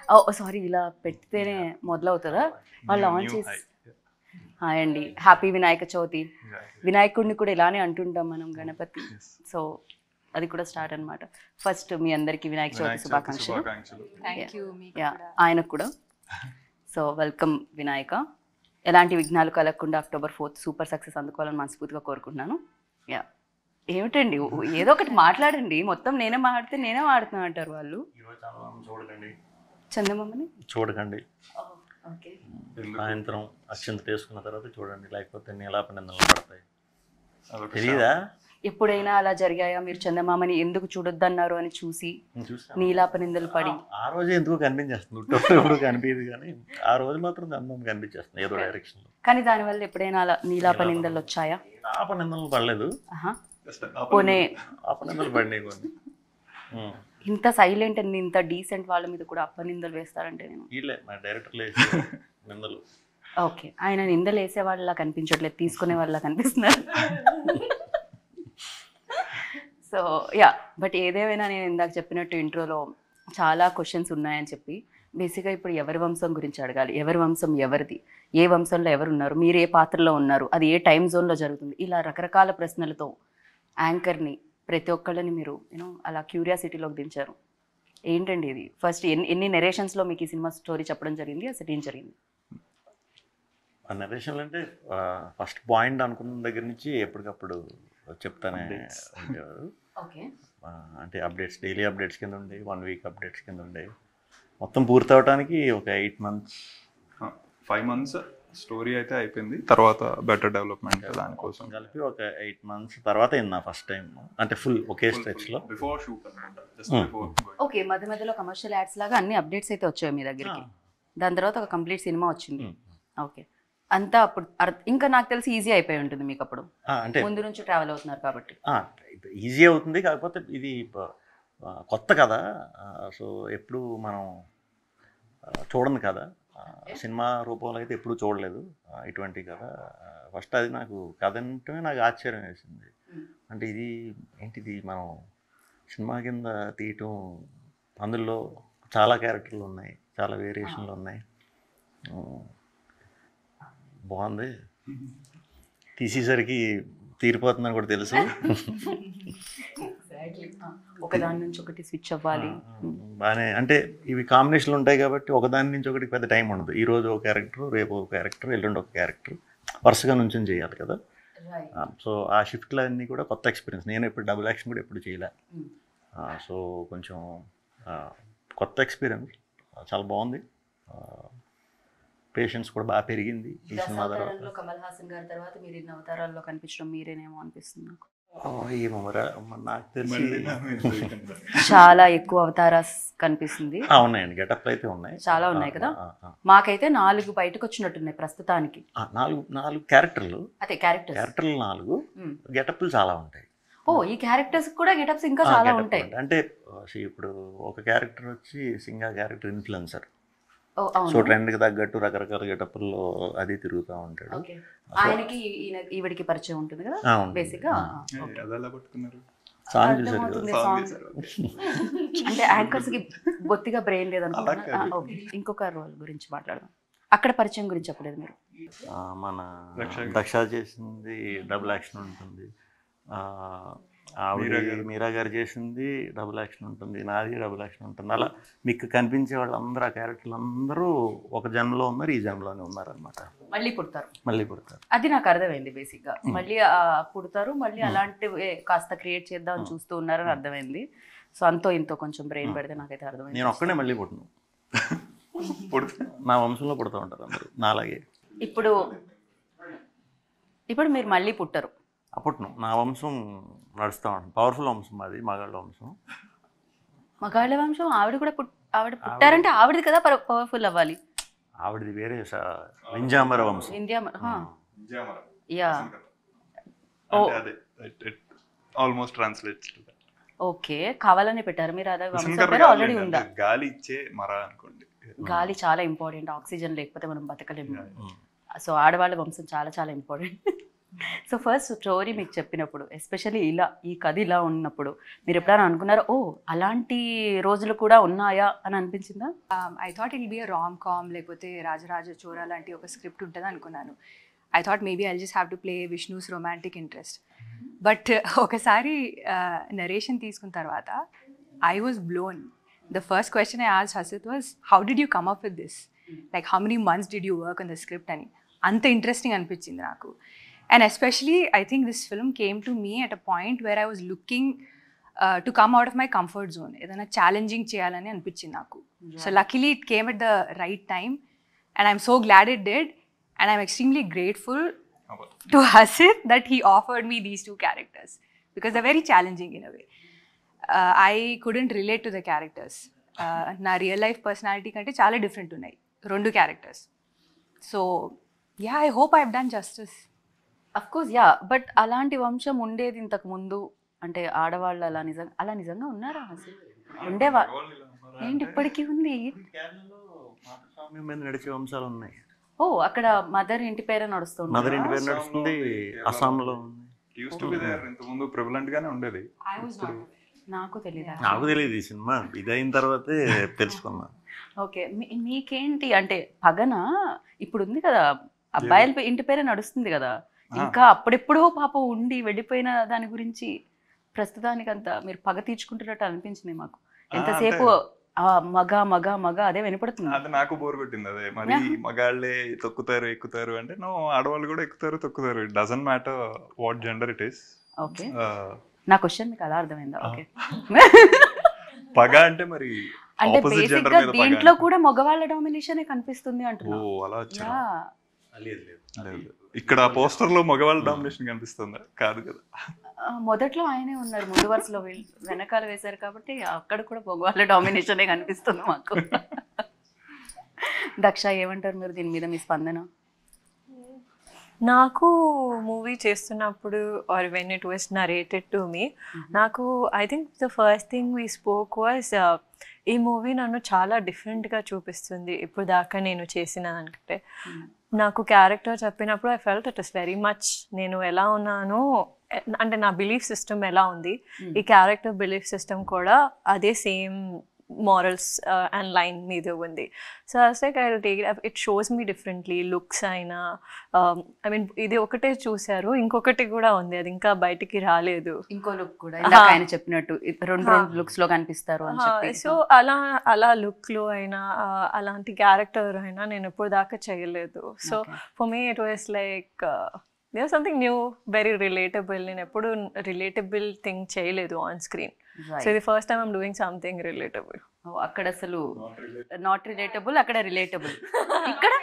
ఓ sorry ఇలా పెడితేనే మొదలవుతుందా వాళ్ళు ఆన్ చేసి హాయ్ అండి హ్యాపీ వినాయక చవితి వినాయకుడిని కూడా ఇలానే అంటుంటాం మనం గణపతి సో అది కూడా స్టార్ట్ అన్నమాట ఫస్ట్ మీ అందరికి వినాయక చవితి శుభాకాంక్షలు శుభాకాంక్షలు థ్యాంక్ యూ మీకు యా కూడా ఆయనకు కూడా సో వెల్కమ్ వినాయక ఎలాంటి విఘ్నాలు కలగకుండా అక్టోబర్ ఫోర్త్ సూపర్ సక్సెస్ అందుకోవాలని మనస్ఫూర్తిగా కోరుకుంటున్నాను యా ఏమిటండి ఓ- ఏదో ఒకటి మాట్లాడండి మొత్తం నేనే మాట్లాడితే నేనే మాడుతున్నా అంటారు వాళ్ళు ఈరోజు చాలా చూడకండి చందమామని చూడకండి ఓకే సాయంత్రం అత్యంత వేసుకున్న తర్వాత చూడండి లేకపోతే నీలాపనిందలు పడతాయి అదొక తెలీదా ఎప్పుడైనా అలా జరిగాయా మీరు చందమామని ఎందుకు చూడొద్దన్నారు అని చూసి నేను చూసాను. నీలాపనిందలు పడి ఆ రోజే ఎందుకు కనిపించేస్తుంది ఉట్టప్పుడు ఎప్పుడు కనిపించదు కానీ ఆ రోజు మాత్రం అందం కనిపించేస్తుంది ఏదో డైరెక్షన్లో కానీ దానివల్ల ఎప్పుడైనా అలా నీలాపనిందలు వచ్చాయా ఆపనిందలు పడలేదు ఆహా. Just up పోనీ ఆపనిందలు పడినాయి కొన్ని ఉం. ఇంత సైలెంట్ అండ్ ఇంత డీసెంట్ వాళ్ళ మీద కూడా అప్పనిందలు వేస్తారంటే నేను వీళ్ళే మా డైరెక్టర్లు వేసే నిందలు ఓకే ఆయన నిందలు వేసే వాళ్ళలా కనిపించట్లేదు తీసుకునే వాళ్ళ కనిపిస్తున్నారు సో యా బట్ ఏదేమైనా నేను ఇందాక చెప్పినట్టు ఇంట్రోలో చాలా క్వశ్చన్స్ ఉన్నాయని చెప్పి బేసిక్గా ఇప్పుడు ఎవరి వంశం గురించి అడగాలి ఎవరి వంశం ఎవరిది ఏ వంశంలో ఎవరు ఉన్నారు మీరు ఏ పాత్రలో ఉన్నారు అది ఏ టైం జోన్లో జరుగుతుంది ఇలా రకరకాల ప్రశ్నలతో యాంకర్ని ప్రతి ఒక్కళ్ళని మీరు యూనో అలా క్యూరియాసిటీలోకి దించారు ఏంటండి ఇది ఫస్ట్ ఎన్ని ఎన్ని నెరేషన్స్లో మీకు ఈ సినిమా స్టోరీ చెప్పడం జరిగింది అసలు ఏం జరిగింది ఆ నరేషన్లు అంటే ఫస్ట్ పాయింట్ అనుకున్న దగ్గర నుంచి ఎప్పటికప్పుడు చెప్తానే ఉండేవారు ఓకే ఆ, అంటే అప్డేట్స్ డైలీ అప్డేట్స్ కింద ఉండే వన్ వీక్ అప్డేట్స్ కింద ఉండే మొత్తం పూర్తి అవడానికి ఒక eight months five months story అయితే అయిపోయింది తర్వాత బెటర్ డెవలప్మెంట్ దానికోసం కలిపి ఒక ఎయిట్ మంత్స్ తర్వాత అయింది నా ఫస్ట్ టైం అంటే ఫుల్ ఒకే స్ట్రెచ్లో బిఫోర్ షూట్ అనమాట జస్ట్ Hmm. బిఫోర్ ఓకే మధ్య మధ్యలో కమర్షియల్ యాడ్స్ లాగా అన్ని అప్డేట్స్ అయితే వచ్చాయి మీ దగ్గరికి దాని తర్వాత ఒక కంప్లీట్ సినిమా వచ్చింది ఓకే అంతా అప్పుడు అర్- ఇంకా నాకు తెలిసి ఈజీ అయిపోయి ఉంటుంది మీకు అప్పుడు అంటే ముందు నుంచి ట్రావెల్ అవుతున్నారు కాబట్టి ఈజీ అవుతుంది కాకపోతే ఇది ప- ఆ, కొత్త కదా సో ఎప్పుడు మనం ఆ, చూడను కదా ఆ, సినిమా రూపంలో అయితే ఎప్పుడు చూడలేదు ఆ, ఇటువంటి కథ ఫస్ట్ అది నాకు కథ అంటే నాకు ఆశ్చర్యం వేసింది అంటే ఇది ఏంటిది మనం సినిమా కింద తీయటం అందులో చాలా క్యారెక్టర్లు ఉన్నాయి చాలా వేరియేషన్లు ఉన్నాయి ఆ, బాగుంది తీసేసరికి తీరిపోతుందని కూడా తెలుసు ఒక దాని నుంచి ఒకటి స్విచ్ అవ్వాలి బాగానే అంటే ఇవి కాంబినేషన్లు ఉంటాయి కాబట్టి ఒకదాని నుంచి ఒకటికి పెద్ద టైం ఉండదు ఈ రోజు ఒక క్యారెక్టర్ రేపు ఒక క్యారెక్టర్ ఎల్లుండి ఒక క్యారెక్టర్ వరుసగా నుంచి చేయాలి కదా సో ఆ షిఫ్ట్లు అన్నీ కూడా కొత్త ఎక్స్పీరియన్స్ నేను ఎప్పుడు డబుల్ యాక్షన్ కూడా ఎప్పుడు చేయలే సో కొంచెం ఆ, కొత్త ఎక్స్పీరియన్స్ చాలా బాగుంది పేషెన్స్ కూడా బాగా పెరిగింది ఈ సినిమా తర్వాత దశావతారంలో కమల్ హాసన్ గారి తర్వాత మీరు ఇన్ని అవతారాల్లో కనిపించడం మీరేనేమో అనిపిస్తుంది నాకు ఆ, ఏమో మరి మరి నాకు తెలిసి చాలా ఎక్కువ అవతారాస్ కనిపిస్తుంది ఆ, ఉన్నాయండి గెటప్లు అయితే ఉన్నాయి చాలా ఉన్నాయి కదా? ఆ, ఆ, మాకైతే నాలుగు బయటకు వచ్చినట్టున్నాయి ప్రస్తుతానికి ఆ, నాలుగు నాలుగు క్యారెక్టర్లు అదే క్యారెక్టర్స్ క్యారెక్టర్లు నాలుగు గెటప్లు చాలా ఉంటాయి ఓ ఈ క్యారెక్టర్స్ కూడా గెటప్స్ ఇంకా ఆ, చాలా getup ఉంటాయి ఉంటాయి. అంటే ఆ, see, ఇప్పుడు ఒక క్యారెక్టర్ వచ్చి సింగా క్యారెక్టర్ ఇన్ఫ్లుయెన్సర్ ఓ సో అవును ట్రెండ్కి తగ్గట్టు రకరకాల గెటప్ల్లో అది తిరుగుతూ ఉంటాడు ఓకే ఆయనకి ఈయన ఈవిడికి పరిచయం ఉంటుంది కదా ఆ, ఉంది. బేసిక్ గా అది ఎలా పట్టుకున్నారు సాంగ్ చూసారు కదా అర్థమవుతుంది Song సాంగ్ చేశారు. అంటే యాంకర్స్ కి బొత్తిగా బ్రెయిన్ అలా లేదనుకుంటున్నా కాదు. ఓకే ఇంకొక రోల్ గురించి మాట్లాడదాం అక్కడ పరిచయం గురించి చెప్పలేదు మీరు ఆ, మన దక్ష గారు. దక్ష చేసింది డబుల్ యాక్షన్ ఉంటుంది ఆ, ఆవిడ మీరా గారు. మీరా గారు చేసింది డబుల్ యాక్షన్ ఉంటుంది నాది డబుల్ యాక్షన్ ఉంటుంది అలా మీకు కనిపించే వాళ్ళందరూ ఆ క్యారెక్టర్లు అందరూ ఒక జన్మలో ఉన్నారు ఈ జన్మలోనే ఉన్నారనమాట మళ్ళీ పుడతారు మళ్ళీ పుడతారు అది నాకు అర్థమైంది బేసిక్ గా మళ్ళీ ఆ పుడతారు మళ్ళీ అలాంటివి కాస్త క్రియేట్ చేద్దాం చూస్తూ ఉన్నారని అర్థమైంది సో అంతో ఇంతో కొంచెం బ్రెయిన్ పెడితే నాకైతే అర్థమైంది నేను ఒక్కడే మళ్ళీ పుట్టను పుడుతు- నా వంశంలో పుడతా ఉంటారు అందరూ నాలాగే ఇప్పుడు ఇప్పుడు మీరు మళ్ళీ పుట్టరు అప్పట్లో నా వంశం నడుస్తూ ఉంటుంది పవర్ఫుల్ వంశం మాది మగాళ్ళ వంశం మగాళ్ళ వంశం ఆవిడ కూడా పుట్ ఆవిడ పుట్టారంటే ఆవిడది కదా పవర్ఫుల్ అవ్వాలి ఆవిడది వేరే స- వింజామర వంశం ఇండియా విజయమరం. యా ఓ. అంటే అదే ఆల్మోస్ట్ ట్రాన్స్లేట్ ఓకే కావాలని పెట్టారు మీరు అదే వంశం పేరు ఆల్రెడీ ఉందా గాలి ఇచ్చే మర అనుకోండి గాలి చాలా ఇంపార్టెంట్ ఆక్సిజన్ లేకపోతే మనం బతకలేము ఉమ్. సో ఆడవాళ్ళ వంశం చాలా చాలా ఇంపార్టెంట్ సో ఫస్ట్ స్టోరీ మీకు చెప్పినప్పుడు ఎస్పెషల్లీ ఇలా ఈ కథ ఇలా ఉన్నప్పుడు మీరు ఎప్పుడైనా అనుకున్నారా ఓ అలాంటి రోజులు కూడా ఉన్నాయా అని అనిపించిందా I thought I'll be a rom com లేకపోతే రాజరాజ చోరా లాంటి ఒక స్క్రిప్ట్ ఉంటుంది అనుకున్నాను I thought maybe I just have to play Vishnu's romantic interest but ఒకసారి నరేషన్ తీసుకున్న తర్వాత I was blown the first question I ఆస్ Hasit was how did you come up with this like how many months did you work on the script అని అంత interesting అనిపించింది నాకు and especially I think this film came to me at a point where I was looking to come out of my comfort zone ఏదైనా challenging చేయాలని అనిపించింది నాకు so luckily it came at the right time and I'm so glad it did and I'm extremely grateful to Hasit that he offered me these two characters because they're very challenging in a way. Uh, I couldn't relate to the characters. Uh, నా real life personality కంటే చాలా different ఉన్నాయి రెండు characters so yeah I hope I done justice of course yeah but అలాంటి వంశం ఉండేది ఇంతకు ముందు అంటే ఆడవాళ్ళు అలా నిజంగా అలా నిజంగా ఉన్నారా అసలు ఉండేవా ఏంటి ఇప్పటికీ ఉంది కేరళలో మాతృస్వామ్యం మీద నడిచే వంశాలు ఉన్నాయి ఓ అక్కడ మదర్ ఇంటి పేరే నడుస్తుంది మదర్ ఇంటి పేరు నడుస్తుంది అస్సాంలో ఉంది యూస్ టు బి దేర్ ఇంత ముందు ప్రివలెంట్ గానే ఉండేది ఐ వాజ్ నాట్ నాకు తెలియదు నాకు తెలియదు ఈ సినిమా ఇదైన తర్వాతే తెలుసుకున్నా ఓకే మీకేంటి అంటే పగన ఇప్పుడు ఉంది కదా అబ్బాయిల పే- ఇంటి పేరే నడుస్తుంది కదా ఇంకా అప్పుడెప్పుడో పాపం ఉండి వెళ్ళిపోయిన దాని గురించి ప్రస్తుతానికి అంత మీరు పగ తీర్చుకుంటున్నట్టు అనిపించింది మాకు ఆ, ఎంతసేపు ఆ మగ మగ మగ అదే వినపడుతుంది అది నాకు బోర్ కొట్టింది అదే మరి మగాళ్ళే తొక్కుతారు ఎక్కుతారు అంటే నో ఆడవాళ్ళు కూడా ఎక్కుతారు తొక్కుతారు it doesn't matter what gender it is okay నా క్వశ్చన్ మీకు అలా అర్థమైందా ఓకే పగ అంటే మరి అంటే ఆపోజిట్ బేసిక్ జెండర్ గా మీద పగ దీంట్లో అంటే. కూడా మగవాళ్ళ డామినేషన్ కనిపిస్తుంది ఓ అంటున్నా అలా వచ్చా యా లేదు లేదు లేదు. ఇక్కడ పోస్టర్ లో మగవాళ్ళ డామినేషన్ కనిపిస్తుందా కాదు కదా ఆ, మొదట్లో ఆయనే ఉన్నారు ముందు వరుసలో వీళ్ళు వెనకాల వేశారు కాబట్టి అక్కడ కూడా మగవాళ్ళ డామినేషనే కనిపిస్తుంది మాకు దక్ష ఏమంటారు మీరు దీని మీద మీ స్పందన నాకు మూవీ చేస్తున్నప్పుడు or when it was narrated to me నాకు I think the first thing we spoke was ఈ మూవీ నన్ను చాలా డిఫరెంట్గా చూపిస్తుంది ఇప్పుడు దాకా నేను చేసిన దానికంటే నాకు క్యారెక్టర్ చెప్పినప్పుడు I felt it is very much నేను ఎలా ఉన్నానో ఎ- అంటే నా బిలీఫ్ సిస్టమ్ ఎలా ఉంది ఈ క్యారెక్టర్ బిలీఫ్ సిస్టమ్ కూడా అదే సేమ్ మారల్స్ అండ్ లైన్ మీద ఉంది so like I take it shows me differently looks అయినా ఐ మీన్ ఇది ఒకటే చూశారు ఇంకొకటి కూడా ఉంది అది ఇంకా బయటికి రాలేదు ఇంకో లుక్ కూడా ఇందాక ఆయన చెప్పినట్టు ఇ- రెండు రెండు లుక్స్ లో కనిపిస్తారు అని చెప్పి సో అలా అలా లుక్లో అయినా ఆ, అలాంటి క్యారెక్టర్ అయినా నేను ఇప్పుడు దాకా చేయలేదు so for me it was like they something new very relatable నేను ఎప్పుడు రిలేటబుల్ థింగ్ చేయలేదు ఆన్ స్క్రీన్ సో ఇది first time I'm doing something relatable oh, అక్కడ అసలు నాట్ రిలేటబుల్ అక్కడ రిలేటబుల్ ఇక్కడ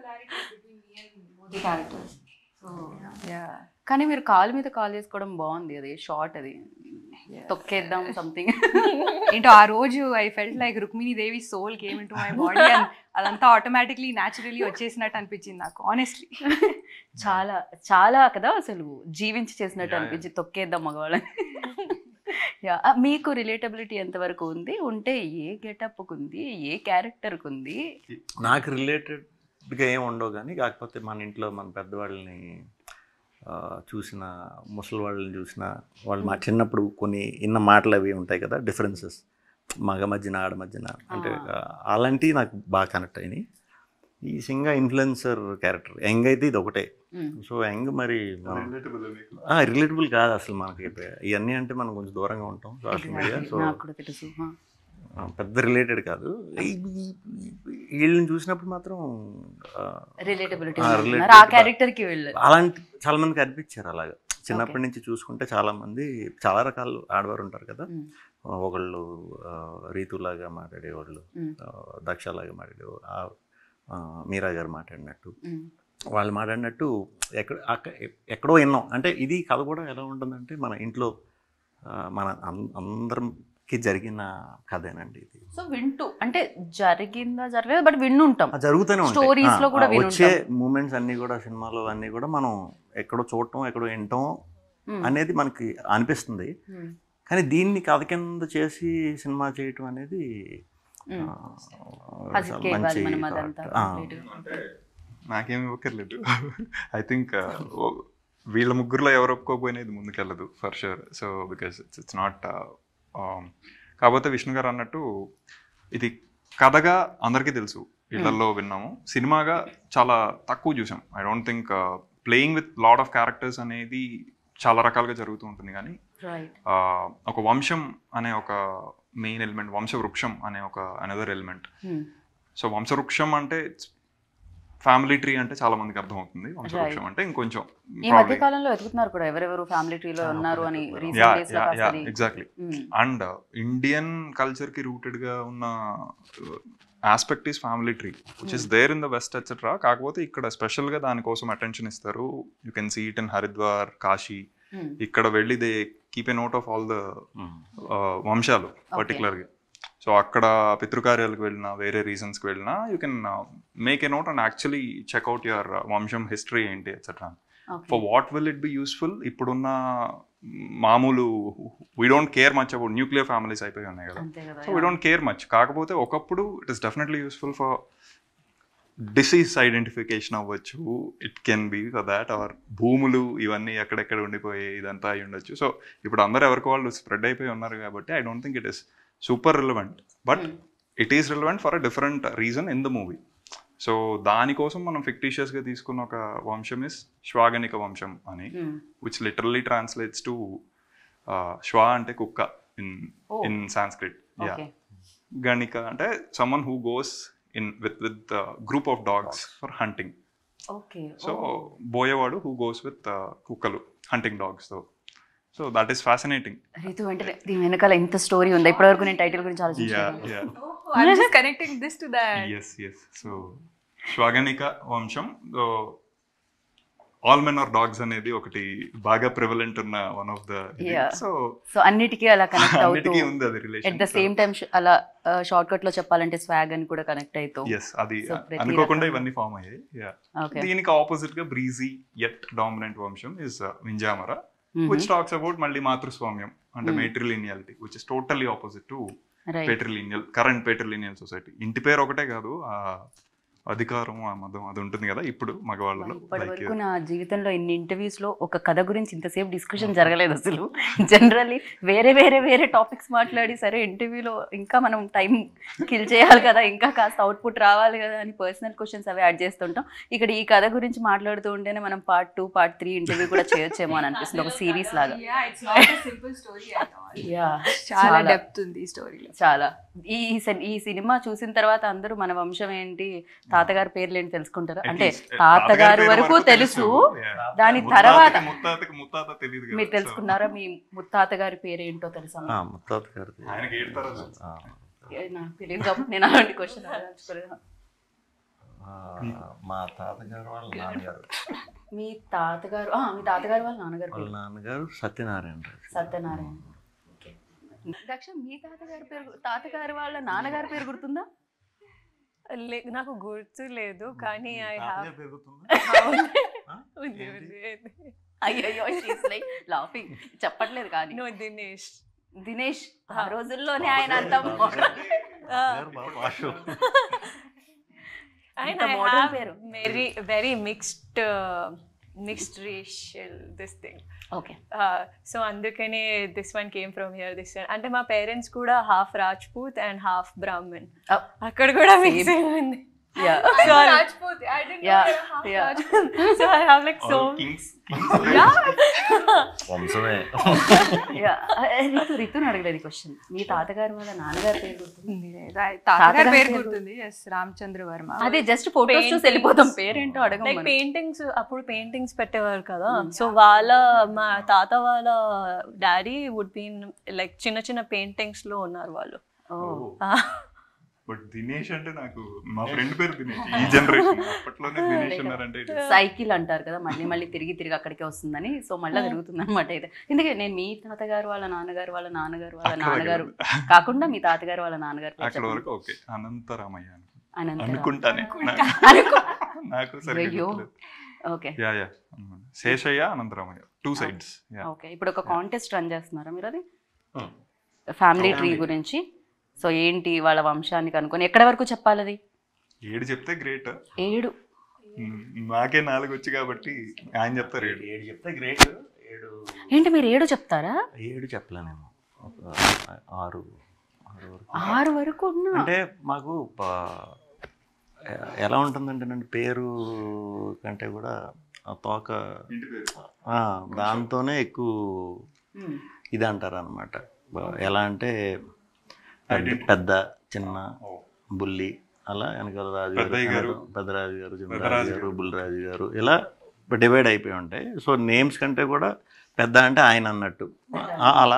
కానీ మీరు కాలు మీద కాల్ చేసుకోవడం బాగుంది అది షార్ట్ అది తొక్కేద్దాం సంథింగ్ ఏంటో ఆ రోజు I felt like Rukmini Devi soul came into my body and అదంతా ఆటోమేటిక్లీ న్యాచురలీ వచ్చేసినట్టు అనిపించింది నాకు ఆనెస్ట్లీ చాలా చాలా కదా అసలు జీవించి చేసినట్టు అనిపించి తొక్కేద్దాం మగవాళ్ళని యా మీకు రిలేటబిలిటీ ఎంతవరకు ఉంది ఉంటే ఏ గెటప్కి ఉంది ఏ క్యారెక్టర్కి ఉంది నాకు రిలేటెడ్గా ఏం ఉండవు కానీ కాకపోతే మన ఇంట్లో మన పెద్దవాళ్ళని ఆ, చూసిన ముసలి వాళ్ళని చూసిన వాళ్ళు మా చిన్నప్పుడు కొన్ని ఇన్న మాటలు అవి ఉంటాయి కదా డిఫరెన్సెస్ మగ మధ్యన ఆడ మధ్యన అంటే ఆ, అలాంటివి నాకు బాగా కనెక్ట్ అయినాయి ఈ సింగ ఇన్ఫ్లుయెన్సర్ క్యారెక్టర్ యంగ్ అయితే ఇది ఒకటే మ్మ్. సో యంగ్ మరి మనం Relatable మీకు. రిలేటబుల్ కాదు అసలు మనకి ఇవన్నీ అంటే మనం కొంచెం దూరంగా ఉంటాం సోషల్ మీడియా సో నాకు కూడా తెలుసు హా. ఆ, పెద్ద రిలేటెడ్ కాదు ఈ- ఈ- ఈ- వీళ్ళని చూసినప్పుడు మాత్రం ఆ, రిలేటబిలిటీ ఆ, ఉంటున్నారు. relatable ఆ గా- క్యారెక్టర్ కి వెళ్ళారు అలాంటి చాలా మందికి అనిపించారు అలాగా చిన్నప్పటి నుంచి చూసుకుంటే చాలా మంది చాలా రకాలు ఆడవారు ఉంటారు కదా మ్మ్. ఒకళ్ళు ఆ, రీతులాగా మాట్లాడేవాళ్ళు మ్మ్. ఆ, దక్షలాగా మాట్లాడేవాళ్ళు ఆ, ఆ, మీరా గారు మాట్లాడినట్టు మ్మ్. వాళ్ళు మాట్లాడినట్టు ఎక్కడ అక్క- ఎక్కడో విన్నాం అంటే ఇది కథ కూడా ఎలా ఉంటుందంటే మన ఇంట్లో ఆ, మన అం- అందరికి జరిగిన కథేనండి ఇది సో వింటూ అంటే జరిగిందా జరగలేదు బట్ విన్నుంటాం ఆ, జరుగుతూనే ఉంటాయి. Stories లో ఆ, కూడా ఆ, వినుంటాం. వచ్చే మూమెంట్స్ అన్నీ కూడా సినిమాలో అన్నీ కూడా మనం ఎక్కడో చూడటం ఎక్కడో వినటం మ్మ్. అనేది మనకి అనిపిస్తుంది మ్మ్. కానీ దీన్ని కథ కింద చేసి సినిమా చేయటం అనేది మ్మ్. ఆ, హజిత్కే చాలా ఇవ్వాలి మంచి మనం అదంతా thought. ఆ, complete గా. అంటే నాకేం ఇవ్వక్కర్లేదు ఐ థింక్ వీళ్ళ ముగ్గురులో ఎవరు ఒప్పుకోకపోయినా ఇది ముందుకెళ్ళదు for sure so because it's it's not కాకపోతే విష్ణు గారు అన్నట్టు ఇది కథగా అందరికీ తెలుసు ఇళ్లలో విన్నాము సినిమాగా చాలా తక్కువ చూసాం I don't think playing with lot of characters అనేది చాలా రకాలుగా జరుగుతూ ఉంటుంది కానీ రైట్ ఆ, ఒక వంశం అనే ఒక మెయిన్ ఎలిమెంట్ వంశవృక్షం అనే ఒక అనదర్ ఎలిమెంట్ సో వంశవృక్షం అంటే ఫ్యామిలీ ట్రీ అంటే చాలా మందికి అర్థమవుతుంది వంశవృక్షం అంటే ఇంకొంచెం ఈ మధ్య కాలంలో వెతుకుతున్నారు కూడా ఎవరెవరు ఫ్యామిలీ ట్రీలో ఉన్నారు అని యా రీసెంట్ డేస్ లో యా కాస్త అది exactly hmm. And Indian culture కి రూటెడ్ గా ఉన్న aspect is family tree which is there in the west etcetera కాకపోతే ఇక్కడ స్పెషల్ గా దానికోసం అటెన్షన్ ఇస్తారు you can see it in Haridwar Kashi hmm. ఇక్కడ వెళ్ళి they keep a note of all the వంశాలు పర్టికులర్ గా సో అక్కడ పితృకార్యాలకు వెళ్ళినా వేరే రీజన్స్ కి వెళ్ళినా you can make a note and actually check out your వంశం హిస్టరీ ఏంటి etcetera Okay. For what will it be useful ఇప్పుడున్న మామూలు we don't care much about nuclear families అయిపోయి ఉన్నాయి కదా అంతే కదా so we don't care much కాకపోతే ఒకప్పుడు it is definitely useful for disease identification అవ్వచ్చు it can be for that or భూములు ఇవన్నీ ఎక్కడెక్కడ ఉండిపోయి ఇదంతా అయి ఉండొచ్చు సో ఇప్పుడు అందరూ ఎవరికి వాళ్ళు స్ప్రెడ్ అయిపోయి ఉన్నారు కాబట్టి I don't think it is super relevant but it is relevant for a different reason in the movie so దానికోసం మనం fictitious గా తీసుకున్న ఒక వంశం ఇస్ శ్వాగనిక వంశం అని hmm. Which literally translates to శ్వా అంటే కుక్క in Oh. In Sanskrit yeah okay గణిక అంటే someone who goes in with with group of dogs for hunting okay so బోయేవాడు హూ గోస్ విత్ కుక్కలు హంటింగ్ డాగ్స్ తో so that is fascinating Ritu వెంటనే దీని వెనకాల ఇంత స్టోరీ ఉందా ఇప్పటివరకు నేను టైటిల్ గురించి యా ఆలోచించాను yeah Oh, I'm just connecting this to that. Yes yes so Shwaganika వంశం ఆల్ మెన్ ఆర్ డాగ్స్ అనేది ఒకటి బాగా ప్రివలెంట్ ఉన్న one of the Yeah. So so అన్నిటికీ అలా కనెక్ట్ అవుతూ అన్నిటికీ ఉంది అది at relation the same time అలా షార్ట్ కట్ లో చెప్పాలంటే స్వాగ్ అని కూడా కనెక్ట్ అవుతూ ఎస్ అది So, ప్రతి అనుకోకుండా రకంగా- ఇవన్నీ ఫామ్ అయ్యాయి Yeah. ఓకే దీనికి ఆపోజిట్ గా బ్రీజీ ఎట్ డామినెంట్ వంశం is Vinjamara which talks about మళ్ళీ మాతృస్వామ్యం అంటే matrilineality which is totally opposite to right patrilineal current patrilineal society ఇంటి పేరు ఒకటే కాదు ఆ అధికారం ఆ మదం అది ఉంటుంది కదా ఇప్పుడు మగవాళ్ళలో ఇప్పటి Like, వరకు నా జీవితంలో ఇన్ని ఇంటర్వ్యూస్ లో ఒక కథ గురించి ఇంతసేపు డిస్కషన్ జరగలేదు అసలు జనరల్లీ వేరే వేరే వేరే టాపిక్స్ మాట్లాడి సరే ఇంటర్వ్యూలో ఇంకా మనం టైం కిల్ చేయాలి కదా ఇంకా కాస్త అవుట్పుట్ రావాలి కదా అని పర్సనల్ క్వశ్చన్స్ అవి యాడ్ చేస్తుంటాం ఇక్కడ ఈ కథ గురించి మాట్లాడుతూ ఉంటేనే మనం part two part three interview కూడా చేయొచ్చేమో అని అనిపిస్తుంది ఒక సిరీస్ లాగా Yeah, it's not a simple story at all. యా చాలా డెప్త్ ఉంది ఈ స్టోరీలో చాలా ఈ ఈ సిన్- ఈ సినిమా చూసిన తర్వాత అందరూ మన వంశం ఏంటి తాతగారి పేర్లు ఏంటి తెలుసుకుంటారా at అంటే least, uh, తాతగారి పేరు వరకు తెలుసు Yeah. దాని ముత్తాతకి- తర్వాత ముత్తాతకి ముత్తాత తెలియదు కదా మీరు తెలుసుకున్నారా మీ ముత్తాత గారి పేరు ఏంటో తెలుసా ఆ, ముత్తాత గారిది So, ఆయనకి ఏడు తరాలు. ఆ, ఏ, నాకు తెలియదు కాబట్టి నేను అలాంటి క్వశ్చన్ అడగచ్చుకోలేదు ఆ, మా తాతగారు వాళ్ళ నాన్నగారు మీ తాతగారు ఆ, మీ తాతగారు వాళ్ళ నాన్నగారు వాళ్ళ పేరు నాన్నగారు సత్యనారాయణ రాజు సత్యనారాయణ ఓకే దక్ష మీ తాతగారి పేరు తాతగారి వాళ్ళ నాన్నగారి పేరు గుర్తుందా లే- నాకు గుర్తు లేదు కానీ ఐ హ్యావ్ తాతగారి పేరు గుర్తుందా? ఉంది ఏంటి? ఉంది అయ్యో లైక్ లాఫింగ్ చెప్పట్లేదు కానీ నో దినేష్ దినేష్ ఆ రోజుల్లోనే ఆయన అంత modern. తాతగారు బాగా పాషు. అండ్ ఇంత ఐ modern హ్యావ్ పేరు. Very very mixed mixed racial this thing okay so అందుకనే this one came from here this one అంటే మా పేరెంట్స్ కూడా half Rajput and half Brahmin Oh. అక్కడ కూడా మిక్సింగ్ ఉంది yeah I'm Sorry. Rajput. I didn't Yeah, know you're half yeah. Rajput. So I have like so All kings- kings వంశమే yeah Ritu రితుని అడగలేదు question మీ తాతగారు వాళ్ళ నాన్నగారి పేరు గుర్తుంది తాతగారి తాతగారి పేరు పేరు గుర్తుంది ఎస్ రామచంద్ర వర్మ అదే జస్ట్ ఫోటోస్ చూసి వెళ్ళిపోతాం పేరేంటో లైక్ అడగం పెయింటింగ్స్ అప్పుడు పెయింటింగ్స్ పెట్టేవారు కదా సో వాళ్ళ మా తాత వాళ్ళ డాడీ వుడ్ బీన్ లైక్ చిన్న చిన్న పెయింటింగ్స్ లో ఉన్నారు వాళ్ళు బట్ దినేష్ అంటే నాకు మా ఫ్రెండ్ పేరు దినేష్ ఈ జనరేషన్ అప్పట్లోనే దినేష్ ఉన్నారంటే it is- సైకిల్ అంటారు కదా మళ్ళీ మళ్ళీ తిరిగి తిరిగి అక్కడికే వస్తుందని సో మళ్ళీ తిరుగుతుంది అనమాట ఇది ఎందుకే నేను మీ తాతగారు వాళ్ళ నాన్నగారు వాళ్ళ నాన్నగారు వాళ్ళ అక్కడ నాన్నగారు వరకు. కాకుండా మీ తాతగారు వాళ్ళ నాన్నగారు పేరు అక్కడ చెప్పండి. వరకు ఓకే అనంతరామయ్య అనుకు- అనంతరావు. అనుకుంటానే అనుకో నాకు సరిగ్గా అయ్యో. గుర్తులేదు. Okay yeah yeah Seshayya Anantaramayya two sides yeah okay ఇప్పుడు ఒక కాంటెస్ట్ రన్ చేస్తున్నారా మీరు అది Hmm. ఫ్యామిలీ ట్రీ గురించి సో ఏంటి వాళ్ళ వంశాన్ని కనుక్కొని ఎక్కడ వరకు చెప్పాలి అది ఏడు చెప్తే గ్రేట్ ఏడు నాకే నాలుగు వచ్చి కాబట్టి ఆయన చెప్తారు ఏడు ఏడు చెప్తే గ్రేట్ ఏడు ఏంటి మీరు ఏడు చెప్తారా ఏడు చెప్పలేనేమో ఒక ఆరు ఆరు వరకు ఆరు వరకు ఉన్నా అంటే మాకు ప- ఎ- ఎలా ఉంటుందంటేనండి పేరు కంటే కూడా ఆ తోక ఇంటి పేరు ఆ, దాంతోనే ఎక్కువ ఉమ్. ఇది అంటారు అనమాట ఎలా అంటే పెద్ద పెద్ద చిన్న బుల్లి అలా వెనకాల రాజు గారు పెద్దయ్య గారు. వెనకాల పెద్దరాజు గారు పెద్దరాజు చిన్నరాజు గారు బుల్లిరాజు గారు ఇలా డివైడ్ అయిపోయి ఉంటాయి సో నేమ్స్ కంటే కూడా పెద్ద అంటే ఆయన అన్నట్టు ఆ- అలా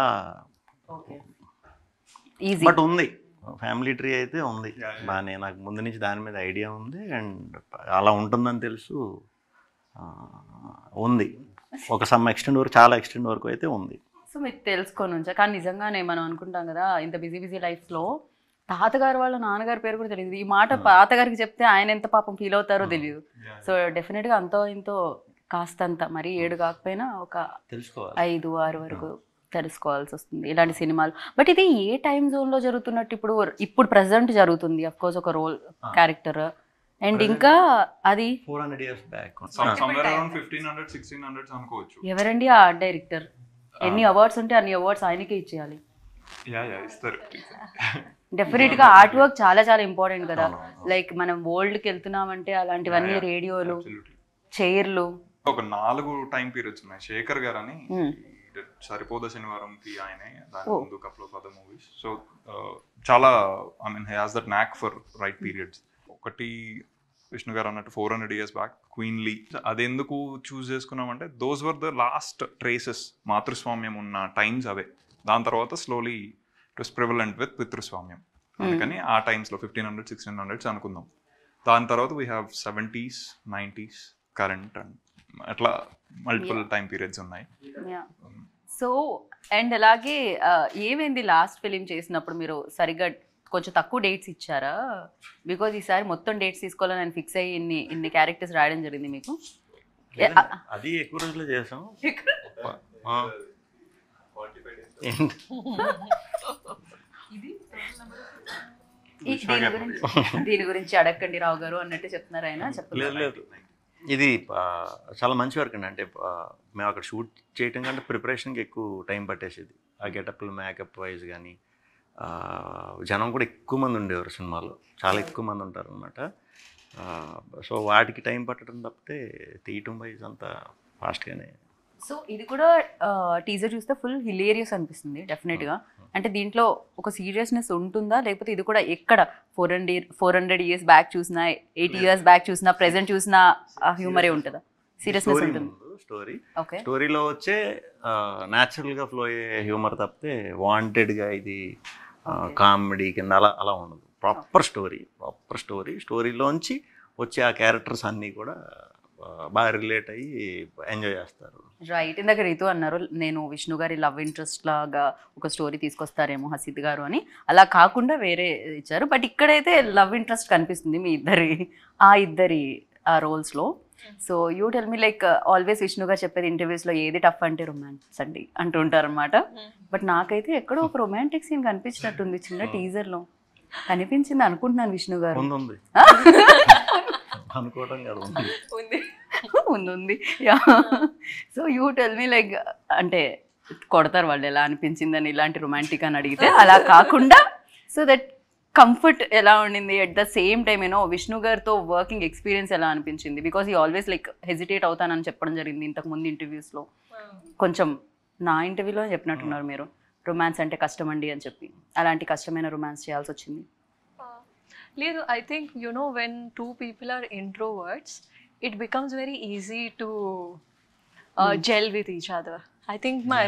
ఈజీ బట్ ఉంది ఫ్యామిలీ ట్రీ అయితే ఉంది బాగానే నాకు ముందు నుంచి దాని మీద ఐడియా ఉంది అండ్ అలా ఉంటుందని తెలుసు ఆ, ఉంది ఒక సమ్ ఎక్స్టెండ్ వరకు చాలా ఎక్స్టెండ్ వరకు అయితే ఉంది సో మీకు తెలుసుకొని ఉంచా కానీ నిజంగానే మనం అనుకుంటాం కదా ఇంత బిజీ బిజీ లైఫ్లో తాతగారు వాళ్ళ నాన్నగారి పేరు కూడా తెలియదు ఈ మాట తాతగారికి చెప్తే ఆయన ఎంత పాపం ఫీల్ అవుతారో తెలియదు సో డెఫినెట్గా అంతో ఇంతో కాస్తంత మరి ఏడు కాకపోయినా ఒక తెలుసుకోవాలి ఐదు ఆరు వరకు తెలుసుకోవాల్సి వస్తుంది ఇలాంటి సినిమాలు బట్ ఇది ఏ టైం జోన్లో జరుగుతున్నట్టు ఇప్పుడు ఇప్పుడు ప్రజెంట్ జరుగుతుంది అఫ్ కోర్స్ ఒక రోల్ క్యారెక్టర్ అండ్ ఇంకా అది four hundred years back somewhere around fifteen hundred sixteen hundreds అనుకోవచ్చు ఎవరండి ఆ ఆర్ట్ డైరెక్టర్ ఎన్ని అవార్డ్స్ ఉంటే అన్ని అవార్డ్స్ ఆయనకే ఇచ్చేయాలి యా యా ఇస్తారు డెఫినెట్ గా ఆర్ట్ వర్క్ చాలా చాలా ఇంపార్టెంట్ కదా లైక్ మనం వరల్డ్ కి వెళ్తున్నామంటే అలాంటివన్నీ రేడియోలు Absolutely. చైర్లు ఒక నాలుగు టైం పీరియడ్స్ ఉన్నాయి శేఖర్ గారు అని సరిపోద శనివారంకి ఆయనే దాని Oh. ముందు couple of other movies so చాలా I mean has that knack for right periods ఒకటి విష్ణు గారు అన్నట్టు four hundred years back queen లీ అది ఎందుకు చూస్ చేసుకున్నామంటే those were the last traces మాతృస్వామ్యం ఉన్న టైమ్స్ అవే దాని తర్వాత slowly it was prevalent with పితృస్వామ్యం అందుకని ఆ టైమ్స్లో ఫిఫ్టీన్ హండ్రెడ్ సిక్స్టీన్ హండ్రెడ్స్ అనుకుందాం దాని తర్వాత we have seventies nineties current and అట్లా మల్టిపుల్ టైం పీరియడ్స్ ఉన్నాయి సో అండ్ అలాగే ఆ, ఏమైంది లాస్ట్ ఫిలిం చేసినప్పుడు మీరు సరిగ్గా కొంచెం తక్కువ డేట్స్ ఇచ్చారా బికాజ్ ఈసారి మొత్తం డేట్స్ తీసుకోవాలని నేను ఫిక్స్ అయ్యి ఇన్ని ఇన్ని క్యారెక్టర్స్ రాయడం జరిగింది మీకు ఏ, ఆ, అది ఎక్కువ రోజులు చేసాం ఆ. ఈ- దీని గురించి దీని గురించి అడగండి రావు గారు అన్నట్టు చెప్తున్నారు ఆయన లేదు చెప్పలేదు లేదు ఇది ఆ, చాలా మంచి వర్క్ అండి అంటే ఆ, మేము అక్కడ షూట్ చేయటం కంటే ప్రిపరేషన్కి ఎక్కువ టైం పట్టేసేది ఆ గెటప్లు మేకప్ వైజ్ కానీ జనం కూడా ఎక్కువ మంది ఉండేవారు సినిమాలో చాలా ఎక్కువ మంది ఉంటారు అనమాట సో వాటికి టైం పట్టడం తప్పితే తీయటం వైజ్ అంతా ఫాస్ట్గానే సో ఇది కూడా టీజర్ చూస్తే ఫుల్ హిలేరియస్ అనిపిస్తుంది డెఫినెట్ గా అంటే దీంట్లో ఒక సీరియస్నెస్ ఉంటుందా లేకపోతే ఇది కూడా ఎక్కడ four hundred four hundred years back చూసినా ఎయిటీ ఇయర్స్ బ్యాక్ చూసినా ప్రెసెంట్ చూసినా ఆ హ్యూమరే ఉంటుందా సీరియస్నెస్ స్టోరీ ఉంటుంది ముందు స్టోరీ ఓకే స్టోరీలో వచ్చే న్యాచురల్గా ఫ్లో అయ్యే హ్యూమర్ తప్పితే వాంటెడ్గా ఇది కామెడీ కింద అలా అలా ఉండదు ప్రాపర్ స్టోరీ ప్రాపర్ స్టోరీ స్టోరీలోంచి వచ్చే ఆ క్యారెక్టర్స్ అన్నీ కూడా ఆ, బాగా రిలేట్ అయ్యి ఎంజాయ్ చేస్తారు రైట్ ఇందాక రీతు అన్నారు నేను విష్ణు గారి లవ్ ఇంట్రెస్ట్ లాగా ఒక స్టోరీ తీసుకొస్తారేమో హసిద్ గారు అని అలా కాకుండా వేరే ఇచ్చారు బట్ ఇక్కడైతే లవ్ ఇంట్రెస్ట్ కనిపిస్తుంది మీ ఇద్దరి ఆ ఇద్దరి ఆ రోల్స్లో so you tell me like always Vishnu garu చెప్పేది ఇంటర్వ్యూస్లో ఏది టఫ్ అంటే రొమాన్స్ అండి అంటూ ఉంటారు అనమాట బట్ నాకైతే ఎక్కడో ఒక రొమాంటిక్ సీన్ కనిపించినట్టుంది చిన్న టీజర్లో కనిపించింది అనుకుంటున్నాను విష్ణు గారు ఉంది ఉంది అనుకోవడం కాదు ఉంది ఉంది ఉంది ఉంది yeah so you tell me like అంటే కొడతారు వాళ్ళు ఎలా అనిపించిందని ఇలాంటి రొమాంటిక్ అని అడిగితే అలా కాకుండా సో దట్ కంఫర్ట్ ఎలా ఉండింది అట్ ద సేమ్ టైం ఏనో విష్ణు గారితో వర్కింగ్ ఎక్స్పీరియన్స్ ఎలా అనిపించింది బికాస్ ఈ ఆల్వేస్ లైక్ హెజిటేట్ అవుతానని చెప్పడం జరిగింది ఇంతకు ముందు ఇంటర్వ్యూస్లో కొంచెం నా ఇంటర్వ్యూలో చెప్పినట్టున్నారు మీరు రొమాన్స్ అంటే కష్టం అండి అని చెప్పి అలాంటి కష్టమైన రొమాన్స్ చేయాల్సి వచ్చింది లేదు I think you know when two people are introverts it becomes very easy to gel with each other I think my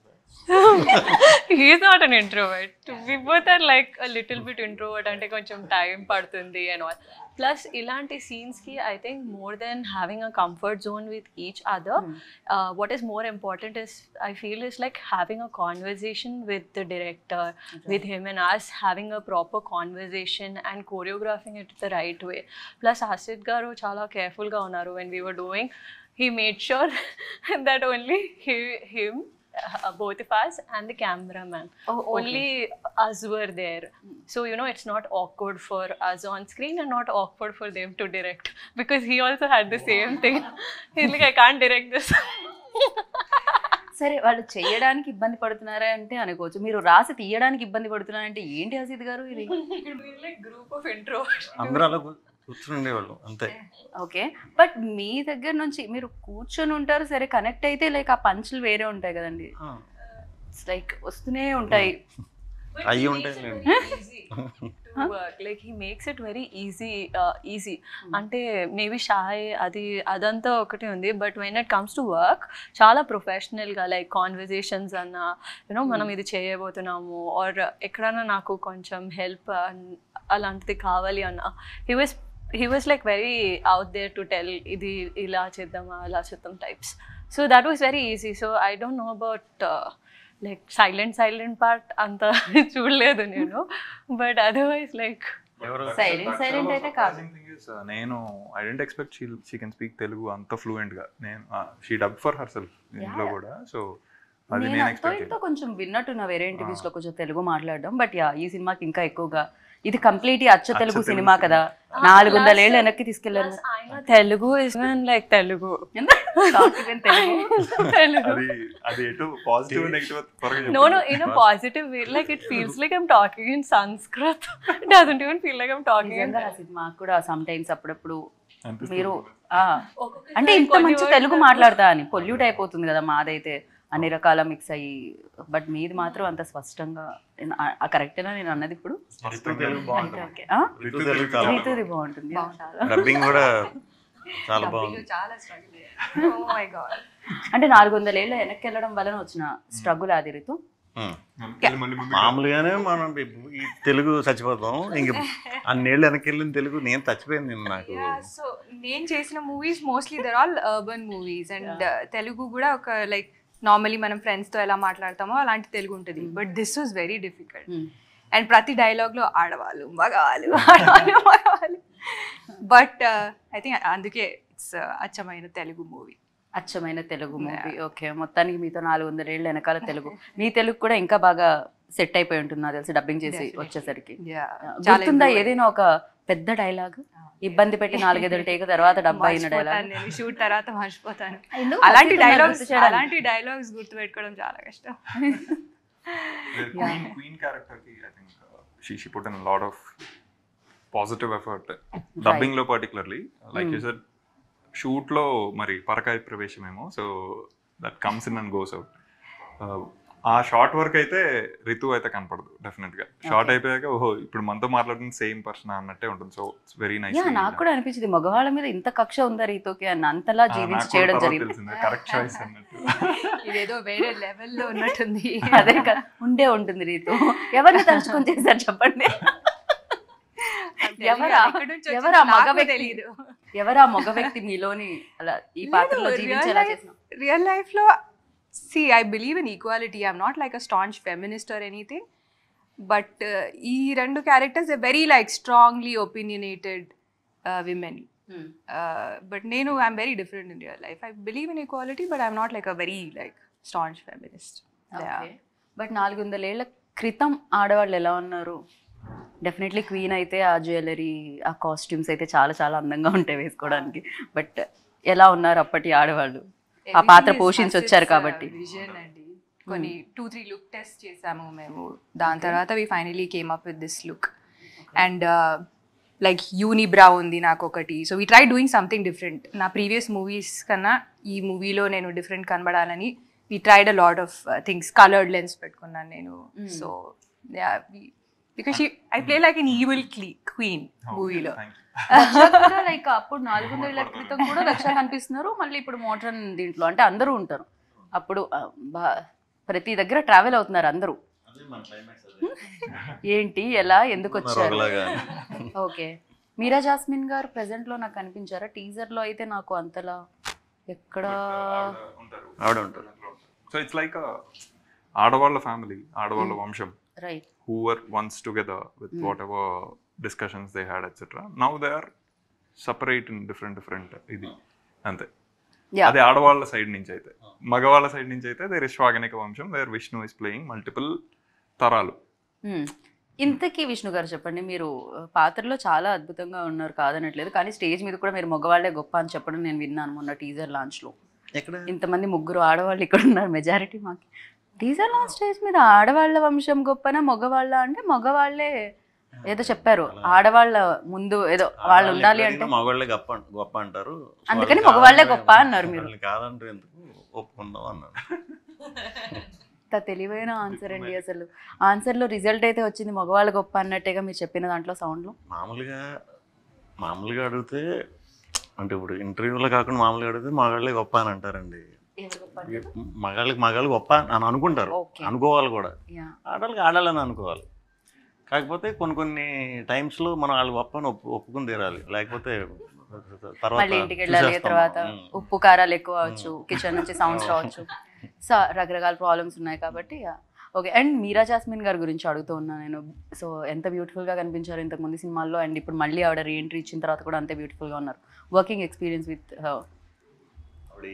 he's not an introvert we both are like a little bit introvert అంటే కొంచెం టైం పడుతుంది and all plus ఇలాంటి సీన్స్కి I think more than having a comfort zone with each other what is more important is I feel is like having a conversation with the director with him and us having a proper conversation and choreographing it the right way. Plus, Asid garu chala careful ga unaru when we were doing. He made sure that only he, him uh, both of us and the cameraman. Oh, okay. Only us were there. So, you know, it's not awkward for us on screen and not awkward for them to direct because he also had the same thing. He's like, I can't direct this. సరే వాళ్ళు చేయడానికి ఇబ్బంది పడుతున్నారా అంటే అనుకోవచ్చు మీరు రాసి తీయడానికి ఇబ్బంది పడుతున్నారంటే ఏంటి హసీద్ గారు ఇది We're like group of introverts. అందరూ అలా కూ- కూర్చుని ఉండేవాళ్ళు అంతే ఓకే బట్ మీ దగ్గర నుంచి మీరు కూర్చొని ఉంటారు సరే కనెక్ట్ అయితే లైక్ ఆ పంచులు వేరే ఉంటాయి కదండి లైక్ వస్తూనే ఉంటాయి But అయ్యి he ఉంటాయి makes it లేండి. very easy to work. Like he makes it very easy, uh, easy. అంటే మేబీ షాయ్ అది అదంతా ఒకటి ఉంది but when it comes to work చాలా ప్రొఫెషనల్గా లైక్ కాన్వర్జేషన్స్ అన్న యూనో మనం ఇది చేయబోతున్నాము ఆర్ ఎక్కడైనా నాకు కొంచెం హెల్ప్ అలాంటిది కావాలి అన్న he was he was like very out there to tell ఇది ఇలా చేద్దామా అలా చేద్దాం types so that was very easy so I don't know about like silent silent part అంత చూడలేదు నేను బట్ అదర్వైజ్ లైక్ ఎవరు సైలెంట్ సైలెంట్ అయితే కాదు Surprising thing is, uh, నేను I didn't expect she she can speak Telugu అంత fluent గా నేను she dub for herself ఇంట్లో కూడా సో అది నేను నేను అంతో ఎక్స్పెక్ట్ ఇంతో కొంచెం విన్నట్టున్నా వేరే ఇంటర్వ్యూస్ లో కొంచెం తెలుగు మాట్లాడడం బట్ యా ఈ సినిమాకి ఇంకా ఎక్కువగా ఇది కంప్లీట్ అచ్చ తెలుగు తెలుగు సినిమా సినిమా. కదా నాలుగు వందల ఏళ్ళు వెనక్కి తీసుకెళ్లారు ఆయన తెలుగు ఇస్ లైక్ తెలుగు తెలుగు అది అది ఎటు పాజిటివ్ నెగిటివ్ త్వరగా No, no, in a positive way. Like it feels like I'm talking in Sanskrit. It doesn't even feel like I'm talking in నిజంగా ఆ సినిమాకు కూడా సమ్ టైమ్స్ అప్పుడప్పుడు అనిపిస్తుంది. మీరు ఆ, అంటే ఇంత మంచి తెలుగు మాట్లాడతా అని పొల్యూట్ అయిపోతుంది కదా మాదైతే అన్ని రకాల మిక్స్ అయ్యి బట్ మీది మాత్రం అంత స్పష్టంగా కరెక్టేనా నేను అన్నది ఇప్పుడు రితు తెలుగు బాగుంటుంది ఓకే ఆ? రితు తెలుగు చాలా రీతుది బాగుంటుంది డబ్బింగ్ కూడా చాలా బాగుంది చాలా స్ట్రగుల్ ఓ మై గాడ్ అంటే నాలుగు వందల ఏళ్ళ వెనక్కి వెళ్ళడం వలన వచ్చిన స్ట్రగుల్ అది రీతు ఉమ్. మళ్ళీ మళ్ళీ ముందుకు మామూలుగానే మనం ఈ తెలుగు చచ్చిపోతాం ఇంక అన్నేళ్ళు వెనక్కి వెళ్ళిన తెలుగు నేను చచ్చిపోయింది నేను నాకు సో నేను చేసిన movies mostly they're all urban movies and Telugu కూడా ఒక లైక్ నార్మలీ మనం ఫ్రెండ్స్తో ఎలా మాట్లాడతామో అలాంటి తెలుగు ఉంటుంది but this was very difficult and ప్రతి డైలాగ్లో ఆడవాళ్ళు మగవాళ్ళు ఆడవాళ్ళు మగవాళ్ళు బట్ ఐ థింక్ అందుకే ఇట్స్ అచ్చమైన తెలుగు మూవీ అచ్చమైన తెలుగు మూవీ ఓకే మొత్తానికి మీతో నాలుగు వందల ఏళ్ళ వెనకాల తెలుగు మీ తెలుగు కూడా ఇంకా బాగా సెట్ అయిపోయి ఉంటుంది నాకు తెలిసి డబ్బింగ్ చేసి వచ్చేసరికి గుర్తుందా ఏదైనా ఒక పెద్ద డైలాగ్ ఇబ్బంది పెట్టి నాలుగైదు టేక్ తర్వాత డబ్బా అయిన డైలాగ్ నేను షూట్ తర్వాత మర్చిపోతాను ఎందుకు? అలాంటి మర్చిపోతున్నారు డైలాగ్స్ గుర్తు చేయడానికి. అలాంటి డైలాగ్స్ గుర్తుపెట్టుకోవడం చాలా కష్టం క్వీన్ క్వీన్ క్యారెక్టర్ కి I think she she put in lot of positive effort dubbing లో particularly like you said shoot లో మరి పరకాయ ప్రవేశమేమో so that comes in and goes out ఆ షార్ట్ వర్క్ అయితే రితు అయితే కనపడదు డెఫినెట్ గా షార్ట్ అయిపోయాక ఓహో ఇప్పుడు మనతో మాట్లాడుతున్న సేమ్ పర్సన్ అన్నట్టే ఉంటుంది so it's very nice yeah నాకు కూడా అనిపించింది మగవాళ్ళ మీద ఇంత కక్ష ఉందా రీతోకి అని అంతలా జీవించి చేయడం జరిగింది కరెక్ట్ చాయిస్ అన్నట్టు ఇదేదో వేరే లెవెల్లో ఉన్నట్టుంది అదే కదా ఉండే ఉంటుంది రీతు ఎవరిని తలుచుకొని చేశారు చెప్పండి ఎవరా ఎవరా మగ వ్యక్తి తెలియదు ఎవరా మగ వ్యక్తి మీలోని అలా ఈ పాత్రలో జీవించేలా చేసిన రియల్ లైఫ్ లో see I believe in equality I'm not like a staunch feminist or anything but ఈ రెండు characters very like strongly opinionated women but నేను I'm very different in real life I believe in equality but I'm not like a very like staunch feminist but నాలుగు వందల ఏళ్ల క్రితం ఆడవాళ్ళు ఎలా ఉన్నారు డెఫినెట్లీ క్వీన్ అయితే ఆ జ్యువెలరీ ఆ కాస్ట్యూమ్స్ అయితే చాలా చాలా అందంగా ఉంటాయి వేసుకోవడానికి బట్ ఎలా ఉన్నారు అప్పటి ఆడవాళ్ళు ఆ పాత్ర పోషించి వచ్చారు కాబట్టి విజన్ అండి కొన్ని టూ త్రీ లుక్ టెస్ట్ చేసాము మేము దాని తర్వాత we finally came up with this look and like unibrow ఉంది నాకు ఒకటి so we try doing something different నా ప్రీవియస్ మూవీస్ కన్నా ఈ మూవీలో నేను డిఫరెంట్ కనబడాలని we tried a lot of things coloured lens పెట్టుకున్నాను నేను so because I play like an evil క్లీ క్వీన్ మూవీలో లైక్ అప్పుడు నాలుగు వందల ఏళ్ల క్రితం కూడా రక్ష కనిపిస్తున్నారు మళ్ళీ ఇప్పుడు మోడ్రన్ దీంట్లో అంటే అందరూ ఉంటారు అప్పుడు ఆ, బా- ప్రతి దగ్గర ట్రావెల్ అవుతున్నారు అందరూ ఏంటి ఎలా ఎందుకు వచ్చారు ఒకలాగా ఓకే మీరా జాస్మిన్ గారు ప్రెసెంట్ లో నాకు కనిపించారా టీజర్ లో అయితే నాకు అంతలా ఎక్కడ ఆవిడ ఉంటారు సో ఇట్స్ లైక్ ఆడవాళ్ళ ఫ్యామిలీ ఆడవాళ్ళ వంశం right who were once together with whatever discussions they had, etc. Now they are separate in different different ఇది అంతే Yeah. అది ఆడవాళ్ళ సైడ్ నుంచి అయితే మగవాళ్ళ సైడ్ నుంచి అయితే దేర్ ఇస్ శ్వాగనిక వంశం where Vishnu is playing multiple తరాలు మ్మ్. ఇంతకీ విష్ణు గారు చెప్పండి మీరు ఆ, పాత్రలో చాలా అద్భుతంగా ఉన్నారు కాదనట్లేదు కానీ స్టేజ్ మీద కూడా మీరు మగవాళ్ళే గొప్ప అని చెప్పడం నేను విన్నాను మొన్న టీజర్ లాంచ్లో ఎక్కడ ఇంతమంది ముగ్గురు ఆడవాళ్ళు ఇక్కడ ఉన్నారు మెజారిటీ మాకు టీజర్ లాంచ్ స్టేజ్ మీద ఆడవాళ్ళ వంశం గొప్పనా మగవాళ్ళ అంటే మగవాళ్ళే ఏదో చెప్పారు ఆడవాళ్ళ ముందు ఏదో వాళ్ళు ఉండాలి అంటే మగవాళ్ళే గొప్ప అంట- గొప్ప అంటారు సో అందుకని వాళ్ళు మగవాళ్ళే కాదంటే గొప్ప అన్నారు మీరు. వాళ్ళని కాదంటే ఎందుకు ఒప్పుకుందాం అన్నారు ఇంత తెలివైన ఆన్సర్ అండి అసలు ఆన్సర్లో రిజల్ట్ అయితే వచ్చింది మగవాళ్ళ గొప్ప అన్నట్టేగా మీరు చెప్పిన దాంట్లో సౌండ్లో మామూలుగా మామూలుగా అడిగితే అంటే ఇప్పుడు ఇంటర్వ్యూలో కాకుండా మామూలుగా అడిగితే మగాళ్ళే గొప్ప అని అంటారండి మగాళ్ళకి మగాళ్ళు గొప్ప అని అనుకుంటారు Okay. అనుకోవాలి కూడా యా ఆడాళ్ళకి ఆడాలని అనుకోవాలి కాకపోతే కొన్ని కొన్ని టైమ్స్లో మనం వాళ్ళు గొప్ప అని ఒప్పు ఒప్పుకుని తీరాలి లేకపోతే తర్వాత మళ్ళీ ఇంటికి వెళ్ళాలి చూసేస్తాం తర్వాత మనం. ఉమ్. ఉప్పు కారాలు ఎక్కువ అవచ్చు కిచెన్ నుంచి సౌండ్స్ రావచ్చు సో రకరకాల ప్రాబ్లమ్స్ ఉన్నాయి కాబట్టి ఓకే అండ్ మీరా జాస్మిన్ గారి గురించి అడుగుతూ ఉన్నాను నేను సో ఎంత బ్యూటిఫుల్గా కనిపించారు ఇంతకు ముందు సినిమాల్లో అండ్ ఇప్పుడు మళ్ళీ ఆవిడ రీఎంట్రీ ఇచ్చిన తర్వాత కూడా అంతే బ్యూటిఫుల్గా ఉన్నారు వర్కింగ్ ఎక్స్పీరియన్స్ విత్ ఆవిడ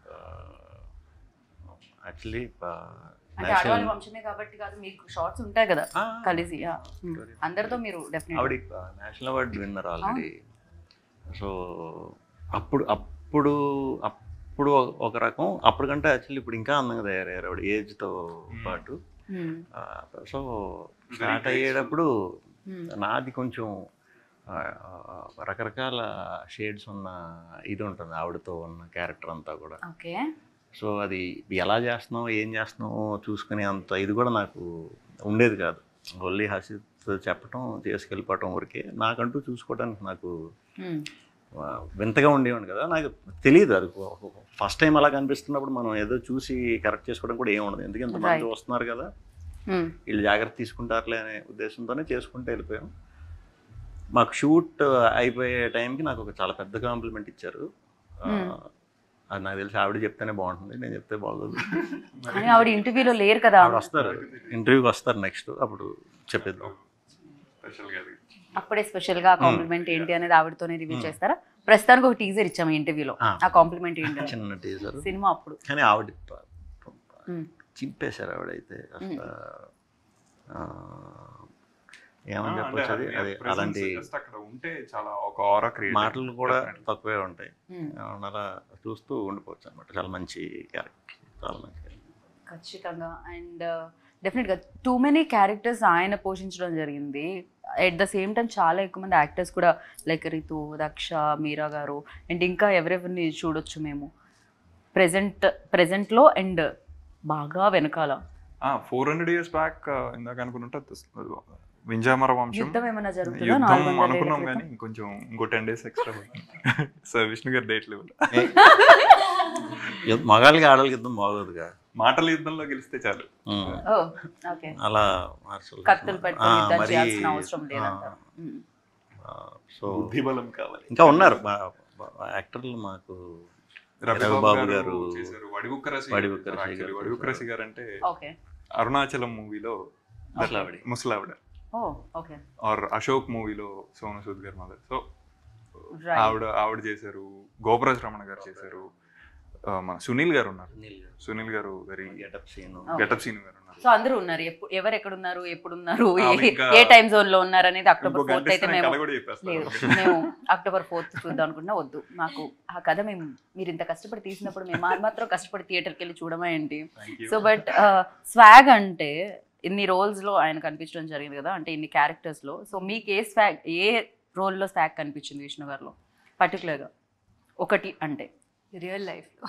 యాక్చువల్లీ అంటే ఆడవాళ్ళ వంశమే కాబట్టి కాదు మీకు షార్ట్స్ ఉంటాయి కదా కలిసి yeah. Hmm. అందరితో మీరు డెఫినెట్ ఆవిడ national award winner already so అప్పుడు అప్పుడు అప్పుడు ఒక రకం అప్పటికంటే యాక్చువల్లీ ఇప్పుడు ఇంకా అందంగా తయారయ్యారు ఆవిడ ఏజ్తో పాటు సో స్టార్ట్ అయ్యేటప్పుడు నాది కొంచెం ఆ, రకరకాల షేడ్స్ ఉన్న ఇది ఉంటుంది ఆవిడతో ఉన్న క్యారెక్టర్ అంతా కూడా ఓకే సో అది ఎలా చేస్తున్నావు ఏం చేస్తున్నావు చూసుకునే అంత ఇది కూడా నాకు ఉండేది కాదు ఓన్లీ హసిత్ చెప్పటం చేసుకెళ్ళిపోవటం వరకే నాకంటూ చూసుకోవడానికి నాకు ఆ, వింతగా ఉండేవాడు కదా నాకు తెలియదు అది ఫస్ట్ టైం అలా కనిపిస్తున్నప్పుడు మనం ఏదో చూసి కరెక్ట్ చేసుకోవడం కూడా ఏమి ఉండదు ఎందుకంటే ఇంతమంది Right. వస్తున్నారు కదా వీళ్ళు జాగ్రత్త తీసుకుంటారులే అనే ఉద్దేశంతోనే చేసుకుంటూ వెళ్ళిపోయాం మాకు షూట్ అయిపోయే టైంకి నాకు ఒక చాలా పెద్ద కాంప్లిమెంట్ ఇచ్చారు ఆ, Hmm. అది నాకు తెలిసి ఆవిడ చెప్తేనే బాగుంటుంది నేను చెప్తే బాగోదు కానీ ఆవిడ ఇంటర్వ్యూలో లేరు కదా ఆవిడ వస్తారు ఇంటర్వ్యూకి వస్తారు నెక్స్ట్ అప్పుడు చెప్పేద్దాం స్పెషల్గా అది. అప్పుడే స్పెషల్ గా కాంప్లిమెంట్ ఏంటి అనేది ఆవిడతోనే రివ్యూ చేస్తారా ప్రస్తుతానికి ఒక టీజర్ ఇచ్చాము ఇంటర్వ్యూలో ఆ. ఆ కాంప్లిమెంట్ ఏంటి అని. చిన్న టీజర్ సినిమా అప్పుడు కానీ ఆవిడ ప- ప- మ్మ్. చింపేశారు ఆవిడైతే అసలు ఆ, ఏమని అంటే చెప్పొచ్చు అది మీ అది presence అలాంటి just అక్కడ ఉంటే చాలా ఒక ఆరా క్రియేట్ మాటలు కూడా తక్కువే ఉంటాయి మ్మ్. ఏమన్నా అలా చూస్తూ ఉండిపోవచ్చు అనమాట చాలా మంచి క్యారెక్టర్ చాలా మంచి character. ఖచ్చితంగా అండ్ డెఫినెట్గా టూ మెనీ క్యారెక్టర్స్ ఆయన పోషించడం జరిగింది ఎట్ ద సేమ్ టైం చాలా ఎక్కువ మంది యాక్టర్స్ కూడా లైక్ రితు దక్ష మీరా గారు అండ్ ఇంకా ఎవరెవరిని చూడొచ్చు మేము ప్రెజెంట్ ప్రెజెంట్లో అండ్ బాగా వెనకాల ఫోర్ హండ్రెడ్ ఇయర్స్ బ్యాక్ ఇందాక అనుకుంటుంటే వింజామర వంశం యుద్ధం ఏమైనా జరుగుతుందా యుద్ధం నాలుగు వందల అనుకున్నాం ఏళ్ల కానీ క్రితం? ఇంకొంచెం ఇంకో ten days extra sir Vishnu గారి డేట్ లేవు యుద్ధ- మగాళ్ళకి ఆడవాళ్ళకి యుద్ధం బాగోదుగా మాటల యుద్ధంలో గెలిస్తే చాలు మ్మ్. ఓ ఓకే అలా మార్చాలి కత్తులు పట్టుకొని ఆ, యుద్ధం మరి, చేయాల్సిన అవసరం ఆ, లేదంటారు మ్మ్. ఆ, సో బుద్ధిబలం కావాలి ఇంకా ఉన్నారు బా- బా- యాక్టర్లు మాకు రవిబాబు రవిబాబు గారు గారు చేశారు వడివుక్కరసి వడివుక్కరసి actually గారు వడివుక్కరసి గారు అంటే ఓకే అరుణాచలం మూవీలో ముసలావిడ. ముసలావిడ ఓ ఓకే ఆర్ అశోక్ మూవీలో సోను సూద్ గారు మదర్ సో రైట్ ఆవిడ ఆవిడ చేశారు గోపరాజ్ రమణ గారు చేశారు ఆ, మన సునీల్ గారు ఉన్నారు సునీల్ గారు. సునీల్ గారు వెరీ గెటప్ సీన్ గెటప్ సీన్ గారు ఉన్నారు సో అందరూ ఉన్నారు ఎప్పుడు ఎవరు ఎక్కడ ఉన్నారు ఎప్పుడు ఉన్నారు ఆ, ఏ- ఇంకా- ఏ టైం జోన్ లో ఉన్నారు అనేది అక్టోబర్ ఇంకో గంట ఫోర్త్ అయితే ఇస్తే నేను మేము కథ కూడా చెప్పేస్తాను. లేదు మేము అక్టోబర్ ఫోర్త్ చూద్దాం అనుకున్నా వద్దు మాకు ఆ కథ మేము మీరు ఇంత కష్టపడి తీసినప్పుడు మేము ఆ మాత్రం కష్టపడి థియేటర్కి వెళ్ళి చూడమా ఏంటి Thank you. So but swag అంటే ఇన్ని roles లో ఆయన కనిపించడం జరిగింది కదా అంటే ఇన్ని characters లో సో మీకు ఏ స్వాగ్ ఏ రోల్లో స్వాగ్ కనిపించింది విష్ణు గారిలో పర్టికులర్గా ఒకటి అంటే రియల్ లైఫ్లో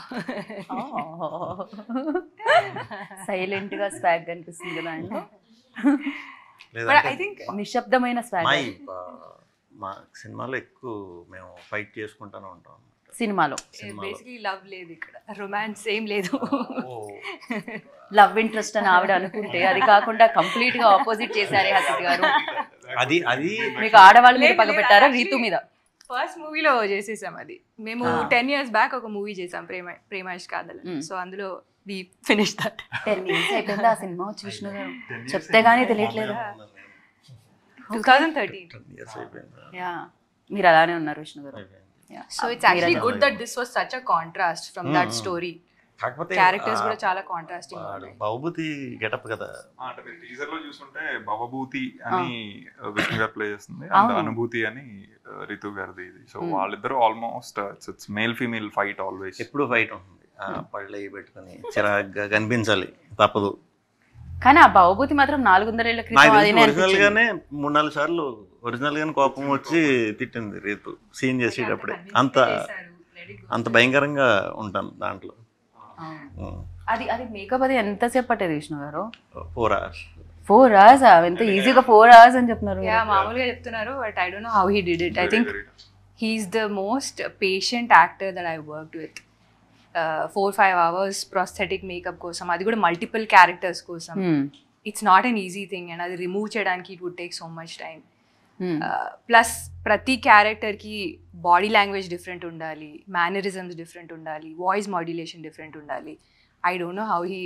సైలెంట్ గా స్వాగ్ కనిపిస్తుంది కదా ఆయనలో బట్ ఐ థింక్ నిశ్శబ్దమైన స్వాగ్ మై మా సినిమాలో ఎక్కువ మేము ఫైట్ చేసుకుంటానే ఉంటాం సినిమాలో సినిమాలో. బేసిక్లీ లవ్ లేదు ఇక్కడ రొమాన్స్ ఏం లేదు లవ్ ఇంట్రెస్ట్ అని ఆవిడ అనుకుంటే అది కాకుండా కంప్లీట్ గా ఆపోజిట్ చేశారే హసిత్ గారు అది అది మీకు ఆడవాళ్ళ మీద పగ పెట్టారా రీతు మీద ఫస్ట్ మూవీలో చేసేసాం అది మేము Ah. టెన్ ఇయర్స్ బ్యాక్ ఒక మూవీ చేసాం ప్రేమ ప్రేమాష్ కాదల్ Mm. సో అందులో we finish that ten years అయిపోయింది ఆ సినిమా వచ్చి విష్ణు గారు చెప్తే గానీ తెలియట్లేదు two thousand thirteen Ten years అయిపోయింది యా మీరు అలానే ఉన్నారు Vishnu garu Yeah. So it's actually మీరే good that this was such a contrast from that story కాకపోతే క్యారెక్టర్స్ ఆ, కూడా చాలా కాంట్రాస్టింగ్ వాడు బహుభూతి గెటప్ కదా ఆ, అంటే మీరు టీజర్ లో చూస్తుంటే భవభూతి అని విష్ణు గారు ప్లే చేస్తుంది అండ్ అవును. అనుభూతి అని uh, రితు గారిది ఇది సో Hmm. వాళ్ళిద్దరు almost it's male female fight always ఎప్పుడు ఫైట్ ఉంటుంది ఆ, పళ్ళు అవి పెట్టుకొని చిరాగ్గా కనిపించాలి తప్పదు కానీ ఆ భవభూతి మాత్రం నాలుగున్నరేళ్ల నాకు క్రితం తెలిసి అదేనే ఒరిజినల్ అనిపించింది. గానే మూడు నాలుగు సార్లు ఒరిజినల్ గానే కోపం వచ్చి తిట్టింది రీతు సీన్ చేసేటప్పుడే అంత అంత భయంకరంగా ఉంటాను దాంట్లో అవును. అది అది మేకప్ అది ఎంతసేపు పట్టేది విష్ణు గారు ఫోర్ అవర్స్ ఫోర్ అవర్స్ ఎంత ఈజీగా ఫోర్ అవర్స్ అని చెప్తున్నారు యా మామూలుగా చెప్తున్నారు but I don't know how he did it I think he's the most patient actor that I work with four five hours prosthetic makeup కోసం అది కూడా multiple characters కోసం Hmm. It's not an easy thing and అది remove చేయడానికి it would take so much time Hmm. Plus ప్రతి క్యారెక్టర్కి body language different ఉండాలి mannerisms different ఉండాలి వాయిస్ మాడ్యులేషన్ డిఫరెంట్ ఉండాలి I don't know how he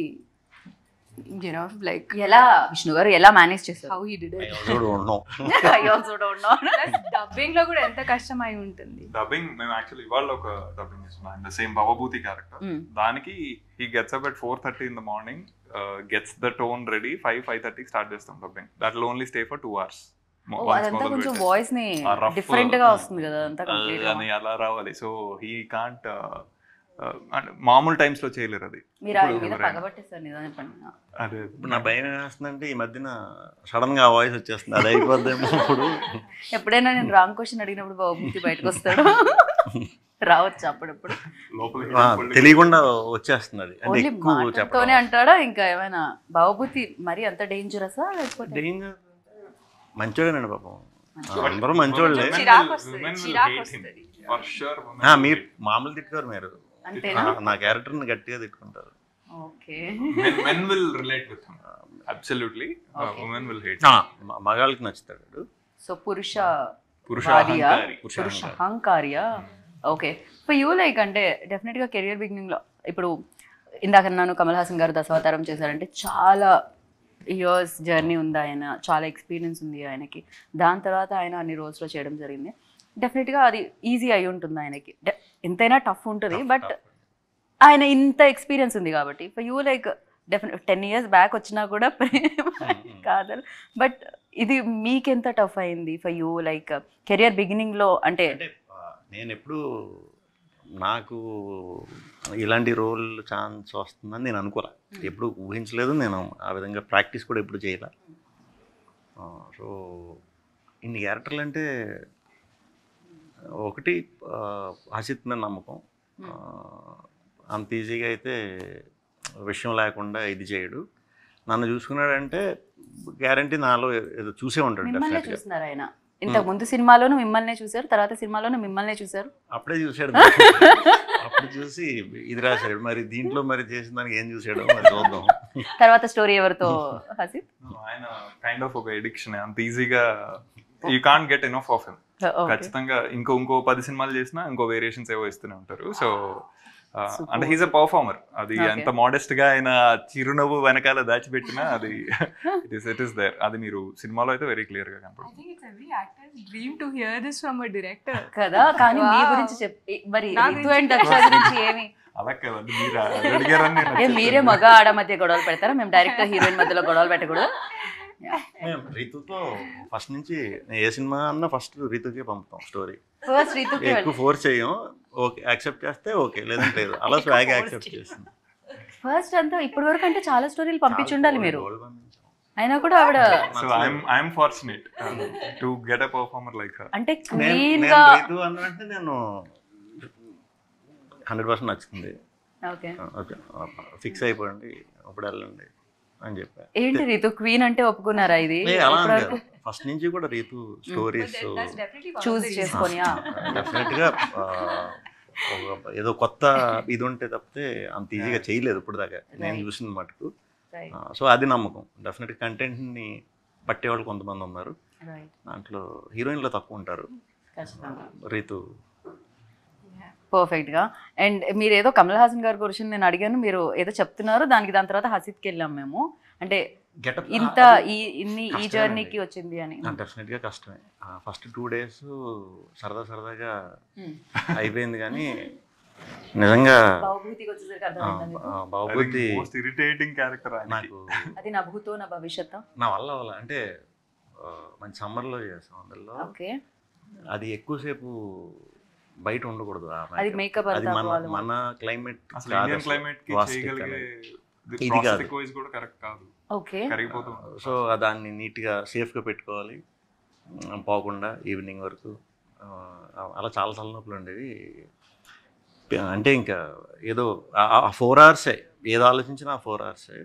you know like ఎలా విష్ణు గారు ఎలా manage చేస్తారు హౌ హీ డిడ్ ఇట్ ఉన్నాం I also don't know. Dubbing లో కూడా ఎంత కష్టం అయి ఉంటుంది డబ్బింగ్ మేము యాక్చువల్లీ ఇవాళ ఒక డబ్బింగ్ ఇస్తున్నాం the same Bhavabhuti character Hmm. దానికి he gets up at four thirty in the morning gets the tone ready five five థర్టీకి స్టార్ట్ చేస్తాం dubbing that will only stay for two hours oh, అదంతా కొంచెం voice ని different గా వస్తుంది కదా అదంతా complete గా. అని అలా రావాలి సో హీ కాంట్ అంటే మామూలు టైమ్స్ లో చేయలేరు అది మీరు ఆయన మీద పగబట్టేస్తారు నిజం చెప్పండి అదే ఇప్పుడు నా భయం ఏమేస్తుందంటే ఈ మధ్యన సడన్ గా వాయిస్ వచ్చేస్తుంది అది అయిపోద్దేమో ఇప్పుడు ఎప్పుడైనా నేను రాంగ్ క్వశ్చన్ అడిగినప్పుడు బాబుమూర్తి బయటకు వస్తాడు రావచ్చు అప్పుడప్పుడు ఆ, తెలియకుండా వచ్చేస్తుంది అది అంటే ఓన్లీ ఎక్కువ మాటలతోనే చెప్పడం అంటాడా ఇంకా ఏమైనా బాబుమూర్తి మరి అంత డేంజరసా లేకపోతే డేంజర్ మంచోడేనండి పాపం అందరూ మంచోళ్ళే చిరాకు వస్తుంది, చిరాకు వస్తుంది. ఫర్ షూర్ ఆ, మీరు మామూలు తిట్టుకోరు మీరు అంతేనా ఆ, నా క్యారెక్టర్ని గట్టిగా తిట్టుకుంటారు okay men will relate with him absolutely women will hate ఆ, మ- మగాళ్ళకి నచ్చుతాడు వాడు. సో పురుష పురుష వాదియా? అహంకారి. పురుష అహంకార్యా ఓకే ఫర్ యూ లైక్ అంటే డెఫినెట్గా కెరియర్ బిగినింగ్లో ఇప్పుడు ఇందాక నన్ను కమల్ హాసన్ గారు దశావతారం చేశారంటే చాలా ఇయర్స్ జర్నీ ఉంది ఆయన చాలా ఎక్స్పీరియన్స్ ఉంది ఆయనకి దాని తర్వాత ఆయన అన్ని రోజులో చేయడం జరిగింది డెఫినెట్గా అది ఈజీ అయి ఉంటుంది ఆయనకి డె- ఎంతైనా టఫ్ ఉంటుంది బట్ ఆయన ఇంత ఎక్స్పీరియన్స్ ఉంది కాబట్టి for you like definite ten years back వచ్చినా కూడా ప్రేమ కాదు బట్ ఇది మీకెంత టఫ్ అయింది ఫర్ యూ లైక్ కెరియర్ బిగినింగ్లో అంటే అంటే ఆ, నేను ఎప్పుడు నాకు ఇలాంటి రోల్ ఛాన్స్ వస్తుందని నేను అనుకోలే ఎప్పుడు ఊహించలేదు నేను ఆ విధంగా ప్రాక్టీస్ కూడా ఎప్పుడు చేయలే సో ఇన్ని క్యారెక్టర్లు అంటే ఒకటి ఆ, హసిత్ మీద నమ్మకం ఆ, అంత ఈజీగా అయితే విషయం లేకుండా ఇది చేయడు నన్ను చూసుకున్నాడంటే గ్యారంటీ నాలో ఏదో చూసే ఉంటాడు మిమ్మల్ని డెఫినెట్గా చూస్తున్నారు ఆయన ఇంతకు ముందు సినిమాలోనూ మిమ్మల్ని చూశారు తర్వాత సినిమాలోనూ మిమ్మల్ని చూశారు అప్పుడే చూశాడు అప్పుడు చూసి ఇది రాశాడు మరి దీంట్లో మరి చేసిన దానికి ఏం చూసాడో మరి చూద్దాం తర్వాత స్టోరీ ఎవరితో హసిత్ ఆయన కైండ్ ఆఫ్ ఒక ఎడిక్షన్ అంత ఈజీగా you can't get enough of him okay ఖచ్చితంగా ఇంకో ఇంకో పది సినిమాలు చేసినా ఇంకో వేరియేషన్స్ ఏవో ఇస్తూనే ఉంటారు సో అంటే హీస్ అ పర్ఫార్మర్ అది Okay. ఎంత మోడెస్ట్ గా ఆయన చిరునవ్వు వెనకాల దాచిపెట్టినా అది it is it is there అది మీరు సినిమాలో అయితే వెరీ క్లియర్ గా I కనపడుతుంది think it's every actor's dream to hear this from a director. కదా కానీ మీ Wow. గురించి చెప్పి మరి నా రితు గురించి అండ్ దక్ష గురించి ఏమి అలా కదండి మీరు అడిగారని నేను ఏ మీరే మగ ఆడ మధ్య గొడవలు పెడతారా మేము డైరెక్ట్ హీరోయిన్ మధ్యలో గొడవలు పెట్టకూడదు మేము రీతుతో ఫస్ట్ నుంచి నేను ఏ సినిమా అన్నా ఫస్ట్ రీతుకే పంపుతాం స్టోరీ ఫస్ట్ రితుకి ఎక్కువ ఫోర్స్ చేయం ఓకే యాక్సెప్ట్ చేస్తే ఓకే లేదంటే లేదు అలా స్వాగ్ యాక్సెప్ట్ చేస్తుంది ఫస్ట్ అంతా ఇప్పటి వరకు అంటే చాలా స్టోరీలు పంపించి ఉండాలి మీరు గోల్డ్ పంపించాం. అయినా కూడా ఆవిడ so I'm I'm fortunate to get a performer like her అంటే నేను క్లీన్ నేను గా రీతు అన్నంటే నేను హండ్రెడ్ పర్సెంట్ నచ్చుతుంది ఓకే ఓకే ఫిక్స్ అయిపోయింది ఇప్పుడు వెళ్ళండి అని చెప్పా ఏంటి రీతు క్వీన్ అంటే ఒప్పుకున్నారా ఇది ఏ, అలా ఇప్పటి అని వరకు కాదు ఫస్ట్ నుంచి కూడా Ritu stories That's definitely one of చూస్ the reasons. చేసుకొని ఆ. డెఫినెట్ గా ఆ, ఒక- ఏదో కొత్త ఇది ఉంటే తప్పితే అంత ఈజీగా చేయలేదు ఇప్పుడు దాకా నేను Right. చూసిన మటుకు Right, సో అది నమ్మకం డెఫినెట్ కంటెంట్ని పట్టేవాళ్ళు కొంతమంది ఉన్నారు right. దాంట్లో హీరోయిన్లో తక్కువ ఉంటారు ఖచ్చితంగా రీతు పర్ఫెక్ట్ గా అండ్ మీరు ఏదో కమల్ హాసన్ గారి గురించి నేను అడిగాను మీరు ఏదో చెప్తున్నారు దానికి దాని తర్వాత హసిత్కి వెళ్ళాం మేము అంటే గెటప్ ఇంత ఈ ఇన్ని ఈ కష్టమేనండి. జర్నీకి వచ్చింది అని డెఫినెట్గా కష్టమే ఫస్ట్ టూ డేస్ సరదా సరదాగా Hmm. అయిపోయింది కానీ నిజంగా భావభూతికి వచ్చేసరికి ఆ, అర్థమైందా మీకు? ఆ, బాబుద్ది మోస్ట్ ఇరిటేటింగ్ క్యారెక్టర్ నాకు అది నా భూతో నా భవిష్యత్ నా వల్ల వల్ల అంటే ఆ, మంచి సమ్మర్లో చేసాం అందులో ఓకే అది ఎక్కువసేపు బయట ఉండకూడదు ఆ అది makeup. మేకప్ అది అంతా మన వాళ్ళు మన క్లైమేట్ అసలు ఇండియన్ క్లైమేట్ కి చేయగలిగే ఇది కాదు. ప్రాసెసిక్ వైజ్ కూడా కరెక్ట్ కాదు ఓకే కరిగిపోతుంది సో దాన్ని నీట్గా సేఫ్గా పెట్టుకోవాలి ఉమ్, పోకుండా ఈవినింగ్ వరకు ఆ, అలా చాలా తలనొప్పులు ఉండేవి అంటే ఇంకా ఏదో ఆ ఫోర్ అవర్సే ఏదో ఆలోచించినా ఆ ఫోర్ అవర్సే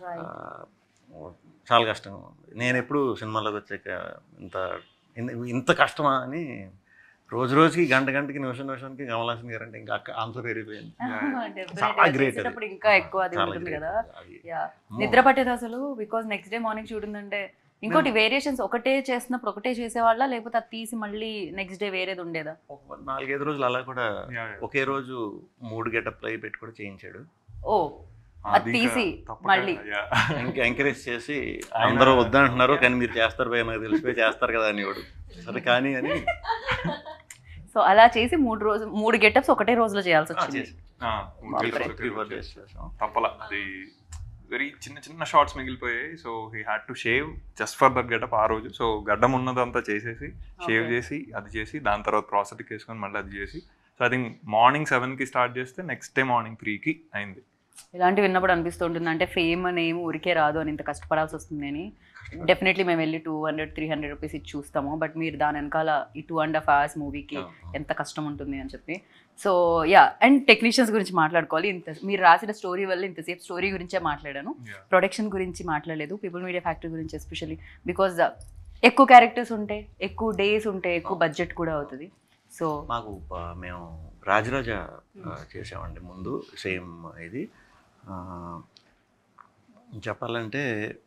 చాలా కష్టంగా ఉంది నేను ఎప్పుడు సినిమాలోకి వచ్చాక ఇంత ఇన్- ఇంత కష్టమా అని రోజు రోజుకి గంట గంటకి నిమిషం నిమిషానికి కమలాసన్ గారు అంటే ఇంకా ఆన్సర్ పెరిగిపోయింది చాలా great అది. చేసేటప్పుడు ఇంకా ఎక్కువ అది చాలా ఉంటుంది great కదా అది. యా అమ్మో. నిద్ర పట్టేది అసలు because next day morning shoot ఉందంటే ఇంకోటి వేరియేషన్స్ ఒకటే చేస్తున్నప్పుడు ఒకటే చేసేవాళ్ళ లేకపోతే అది తీసి మళ్ళీ నెక్స్ట్ డే వేరేది ఉండేదా ఒక నాలుగైదు రోజులు అలా కూడా Yeah, yeah. ఒకే రోజు మూడు గెటప్ అయి పెట్టి కూడా చేయించాడు ఓ అది ఇంకా తీసి తప్పక, మళ్ళీ. yeah. ఇంకా ఎంకరేజ్ చేసి అందరూ వద్దంటున్నారు కానీ మీరు చేస్తారు భయ నాకు తెలిసిపోయి చేస్తారు కదా అని వాడు సరే కానీ అని సో అలా చేసి మూడు రోజు మూడు గెటప్స్ ఒకటే రోజులో చేయాల్సి ఆ, వచ్చింది చేసి ఆ, బాప్రే. ఊరికే త్రీ ఫోర్ డేస్ చేసాం తప్పల అది వెరీ చిన్న చిన్న షార్ట్స్ మిగిలిపోయాయి so he had to shave just for that getup ఆ రోజు సో గడ్డం ఉన్నదంతా చేసేసి షేవ్ Okay. చేసి అది చేసి దాని తర్వాత ప్రాసెస్కి వేసుకొని మళ్ళీ అది చేసి సో ఐ థింక్ మార్నింగ్ సెవెన్కి స్టార్ట్ చేస్తే నెక్స్ట్ డే మార్నింగ్ త్రీకి అయింది ఇలాంటివి విన్నప్పుడు అనిపిస్తుంటుంది అంటే ఫేమ్ అనేమి ఊరికే రాదు అని ఇంత కష్టపడాల్సి వస్తుంది అని డెఫినెట్లీ మేము వెళ్ళి two hundred three hundred rupees ఇచ్చి చూస్తాము బట్ మీరు దాని వెనకాల ఈ టూ అండ్ హాఫ్ అవర్స్ మూవీకి ఎంత కష్టం ఉంటుంది అని చెప్పి సో యా అండ్ టెక్నీషియన్స్ గురించి మాట్లాడుకోవాలి ఇంత మీరు రాసిన స్టోరీ వల్ల ఇంతసేపు స్టోరీ గురించే మాట్లాడాను ప్రొడక్షన్ గురించి మాట్లాడలేదు పీపుల్ మీడియా ఫ్యాక్టరీ గురించి ఎస్పెషల్లీ బికాజ్ ఎక్కువ క్యారెక్టర్స్ ఉంటాయి ఎక్కువ డేస్ ఉంటాయి ఎక్కువ బడ్జెట్ కూడా అవుతుంది సో మాకు ఆ, మేము రాజరాజ ఆ, చేసామండి ముందు సేమ్ ఇది ఆ, చెప్పాలంటే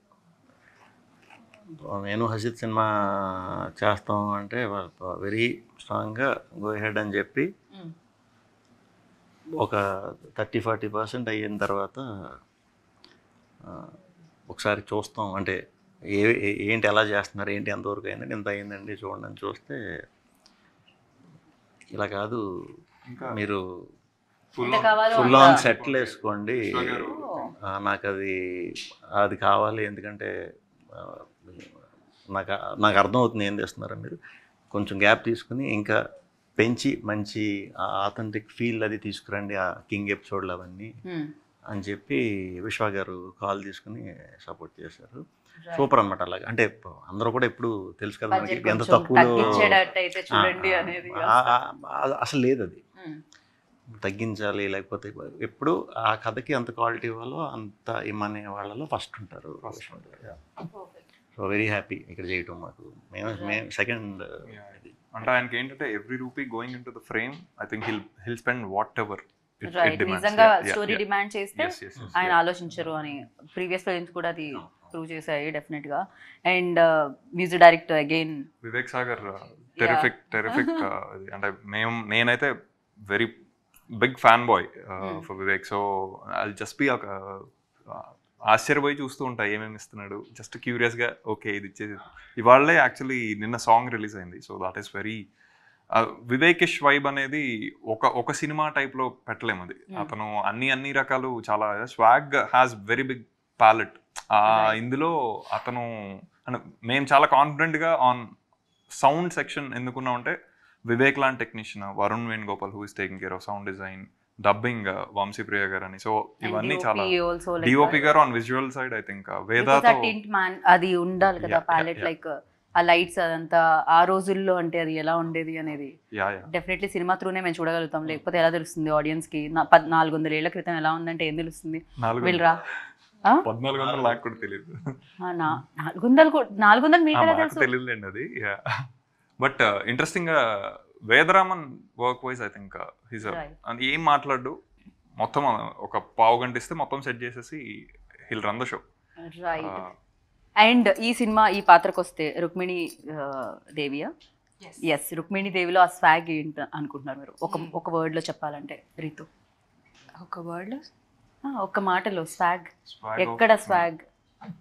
నేను హసిత్ సినిమా చేస్తాం అంటే వెరీ స్ట్రాంగ్గా గో హెడ్ అని చెప్పి ఒక థర్టీ ఫార్టీ పర్సెంట్ అయిన తర్వాత ఆ, ఒకసారి చూస్తాం అంటే ఏ ఏ- ఏంటి ఎలా చేస్తున్నారు ఏంటి ఎంతవరకు అయిందండి ఎంత అయిందండి చూడండి అని చూస్తే ఇలా కాదు ఇంకా మీరు full ఎంత on- కావాలో ఫుల్ అంత. ఆన్ సెటిల్ వేసుకోండి విశ్వ గారు, ఆ, నాకు అది అది కావాలి ఎందుకంటే ఆ, నాకు నాకు అర్థమవుతుంది ఏం చేస్తున్నారో మీరు కొంచెం గ్యాప్ తీసుకుని ఇంకా పెంచి మంచి ఆథెంటిక్ ఫీల్ అది తీసుకురండి ఆ కింగ్ ఎపిసోడ్లు అవన్నీ Hmm. అని చెప్పి విశ్వ గారు కాల్ తీసుకుని సపోర్ట్ చేశారు సూపర్ అనమాట అలాగే అంటే అందరూ కూడా ఎప్పుడు తెలుసు కదా మనకి బడ్జెట్ ఎంత కొంచెం తక్కువలో తగ్గించేటట్టయితే చూడండి ఆ, అనేది ఆ, ఆ, ఆ, అసలు లేదు అది Hmm. తగ్గించాలి లేకపోతే ఎప్పుడు ఆ కథకి అంత క్వాలిటీ ఇవ్వాలో అంత ఇమ్మనే వాళ్ళలో ఫస్ట్ ఉంటారు సో వెరీ హ్యాపీ ఇక్కడ చేయటం మాకు మేము మేము సెకండ్ Yeah. అంటే ఆయనకి ఏంటంటే every rupee going into the frame I think he'll he'll spend whatever right నిజంగా స్టోరీ డిమాండ్ చేస్తే ఆయన ఆలోచించరు అని ప్రీవియస్ ఫిల్మ్స్ కూడా అది ప్రూవ్ చేశాయి డెఫినెట్ గా and music director again Vivek Sagar terrific terrific అంటే మేము నేనైతే very big fan boy for Vivek so అది జస్ట్ బి ఒక uh, ఆశ్చర్యపోయి చూస్తూ ఉంటా ఏమేమి ఇస్తున్నాడు జస్ట్ క్యూరియస్గా ఓకే ఇది ఇచ్చేది ఇవాళే యాక్చువల్లీ నిన్న సాంగ్ రిలీజ్ అయింది so that is very Vivekish vibe అనేది ఒక ఒక సినిమా టైప్లో పెట్టలేము అది Hmm. అతను అన్ని అన్ని రకాలు చాలా swag has very big palette Right. ఇందులో అతను అంటే మేము చాలా కాన్ఫిడెంట్గా ఆన్ సౌండ్ సెక్షన్ ఎందుకున్నామంటే వివేక్ లాంటి technician Varun Venugopal who is taking care of sound design dubbing Vamsipriya garu అని సో ఇవన్నీ చాలా also DOP garu on visual side I think వేదాతో టింట్ మ్యాన్ అది ఉండాలి కదా Yeah, yeah, palette yeah. Like ఆ లైట్స్ అదంతా ఆ రోజుల్లో అంటే అది ఎలా ఉండేది అనేది యా యా డెఫినెట్లీ సినిమా త్రూనే మేము చూడగలుగుతాం లేకపోతే ఎలా తెలుస్తుంది ఆడియన్స్ కి నా- పద్- నాలుగు వందల ఏళ్ల క్రితం ఎలా ఉందంటే ఏం తెలుస్తుంది నాలుగు వీళ్ళరా ఆ? పద్నాలుగు వందలు నాకు కూడా తెలియదు ఆ, నా- నాలుగు వందలు కూ- నాలుగు వందలు మీకు ఎలా మాకు తెలుసు తెలియదులేండి అది బట్ ఇంట్రెస్టింగ్ గా Vedaraman work wise I think his Right. అది ఏం మాట్లాడు మొత్తం ఒక పావు గంట ఇస్తే మొత్తం సెట్ చేసేసి he'll run the show right అండ్ ఈ సినిమా ఈ పాత్రకు వస్తే రుక్మిణి ఆ, దేవియా ఎస్ రుక్మిణి దేవిలో ఆ స్వాగ్ ఏంటి అనుకుంటున్నారు మీరు ఒక ఒక word లో చెప్పాలంటే రీతు ఒక వర్డ్లో ఆ, ఒక్క మాటలో స్వాగ్ ఎక్కడ స్వాగ్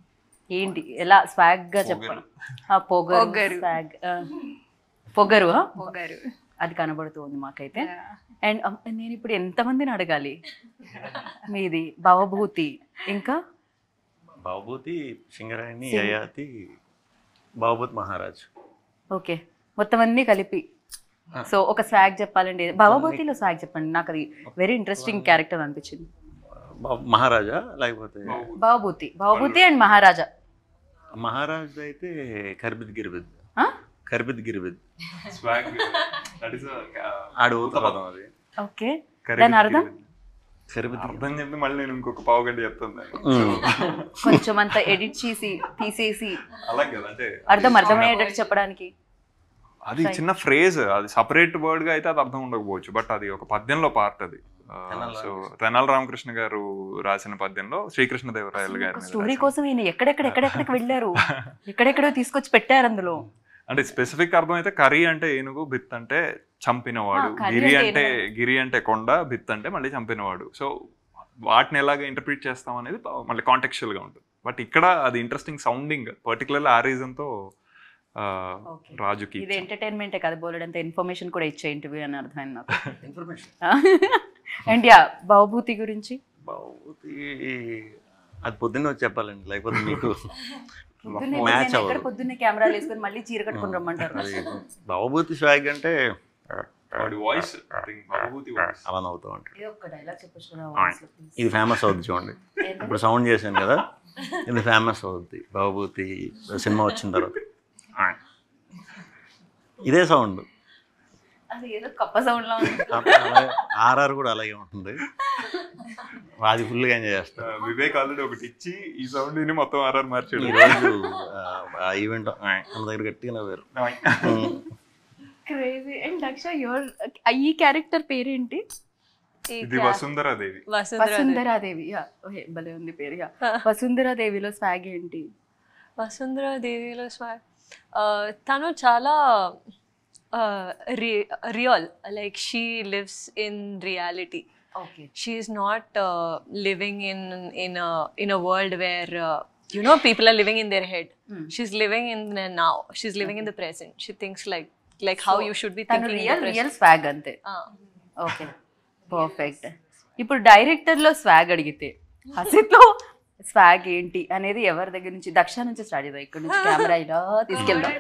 ఏంటి ఎలా స్వాగ్ గా చెప్పండి ఆ, పొగరు పొగరు. స్వాగ్ ఆ. పొగరు ఆ? పొగరు అది కనబడుతుంది మాకైతే అండ్ నేను ఇప్పుడు ఎంతమందిని అడగాలి మీది భవభూతి ఇంకా బాబూతి సింగరాయని యయాతి బాబూత్ మహారాజ్ ఓకే మొత్తం అన్నీ కలిపి సో ఒక స్వాగ్ చెప్పాలండి భవభూతిలో స్వాగ్ చెప్పండి నాకు అది వెరీ ఇంట్రెస్టింగ్ క్యారెక్టర్ అనిపించింది బా- మహారాజా లేకపోతే భవభూతి భవభూతి అండ్ మహారాజా మహారాజ్ అయితే కర్బిద్ గిర్బిద్ ఆ? కర్బిద్ గిర్బిద్ స్వాగ్ దట్ ఇస్ ఆడు పదం అది ఓకే దాని అర్థం కర్బిద్ అర్థం చెప్పి మళ్ళీ నేను ఇంకొక పావు గంట చెప్తాను దాన్ని. కొంచెం అంత ఎడిట్ చేసి తీసేసి అలాగే కదా అంటే అర్థం అర్థమయ్యేటట్టు చెప్పడానికి అది చిన్న ఫ్రేజ్ అది సపరేట్ వర్డ్ గా అయితే అది అర్థం ఉండకపోవచ్చు బట్ అది ఒక పద్యంలో పార్ట్ అది సో తెనాల రామకృష్ణ గారు రాసిన పద్యంలో శ్రీకృష్ణదేవరాయలు గారి మీద స్టోరీ రాసిన- కోసం ఈయన ఎక్కడెక్కడ ఎక్కడెక్కడికి వెళ్ళారు ఎక్కడెక్కడో తీసుకొచ్చి పెట్టారు అందులో అంటే స్పెసిఫిక్ అర్థం అయితే కర్రీ అంటే ఏనుగు బిత్ అంటే చంపినవాడు ఆ, కర్రీ గిరి అంటే అంటే గిరి అంటే కొండ బిత్ అంటే మళ్ళీ చంపినవాడు సో వాటిని ఎలాగ ఇంటర్ప్రిట్ చేస్తాం అనేది ప- మళ్ళీ కాంటెక్చువల్ గా ఉంటుంది బట్ ఇక్కడ అది ఇంట్రెస్టింగ్ సౌండింగ్ పర్టికులర్లీ ఆ రీజన్ తో ఆ, Okay. రాజుకి ఇది ఎంటర్టైన్మెంటే కదా బోలెడంత ఇన్ఫర్మేషన్ కూడా ఇచ్చే ఇంటర్వ్యూ అని అర్థమైంది నాకు ఇన్ఫర్మేషన్ అండ్ యా భవభూతి గురించి బాబూతి అది పొద్దున్న వచ్చి చెప్పాలండి లేకపోతే మీకు పొద్దున్నే మ్యాచ్ నేను ఎక్కడ అవ్వదు పొద్దున్నే కెమెరాలు వేసుకొని మళ్ళీ చీర కట్టుకొని రమ్మంటారు అది బాబూతి స్వాగ్ అంటే వాడి వాయిస్ భగవతి వాయిస్ అలా నవ్వుతూ ఉంటాడు ఏదో ఒక డైలాగ్ చెప్పొచ్చు కదా ఆ. voice లో, please. ఇది ఫేమస్ అవుద్ది చూడండి ఇప్పుడు సౌండ్ చేశాను కదా ఇది ఫేమస్ అవుద్ది బాబూతి సినిమా వచ్చిన తర్వాత ఆ. ఇదే సౌండ్ అది ఏదో కప్ప సౌండ్ లా ఉంది ఆర్ఆర్ కూడా అలాగే ఉంటుంది అది ఫుల్గా ఎంజాయ్ చేస్తాను వివేక్ ఆల్రెడీ ఒకటి ఇచ్చి ఈ సౌండ్ ని మొత్తం ఆర్ఆర్ మార్చాడు ఈరోజు ఆ ఈవెంట్ మన దగ్గర గట్టిగా నవ్వారు um. Crazy and Daksha your ఈ క్యారెక్టర్ పేరేంటి ఇది వసుంధరా దేవి వసుంధర వసుంధరాదేవి యా ఓకే భలే ఉంది పేరు యా వసుంధరాదేవిలో స్వాగ్ ఏంటి వసుంధర దేవిలో స్వాగ్ తను చాలా real like she lives in reality okay she is not uh, living in in a in a world where uh, you know people are living in their head Hmm. she's living in the now she's living in the present she thinks like like how you should be తను thinking in real the present real swag అంతే Ah. Okay perfect ఇప్పుడు director లో swag అడిగితే హసిత్ లో swag ఏంటి అనేది ఎవరి దగ్గర నుంచి దక్ష నుంచి స్టార్ట్ చేద్దాం ఇక్కడ నుంచి కెమెరా ఇలా తీసుకెళ్దాం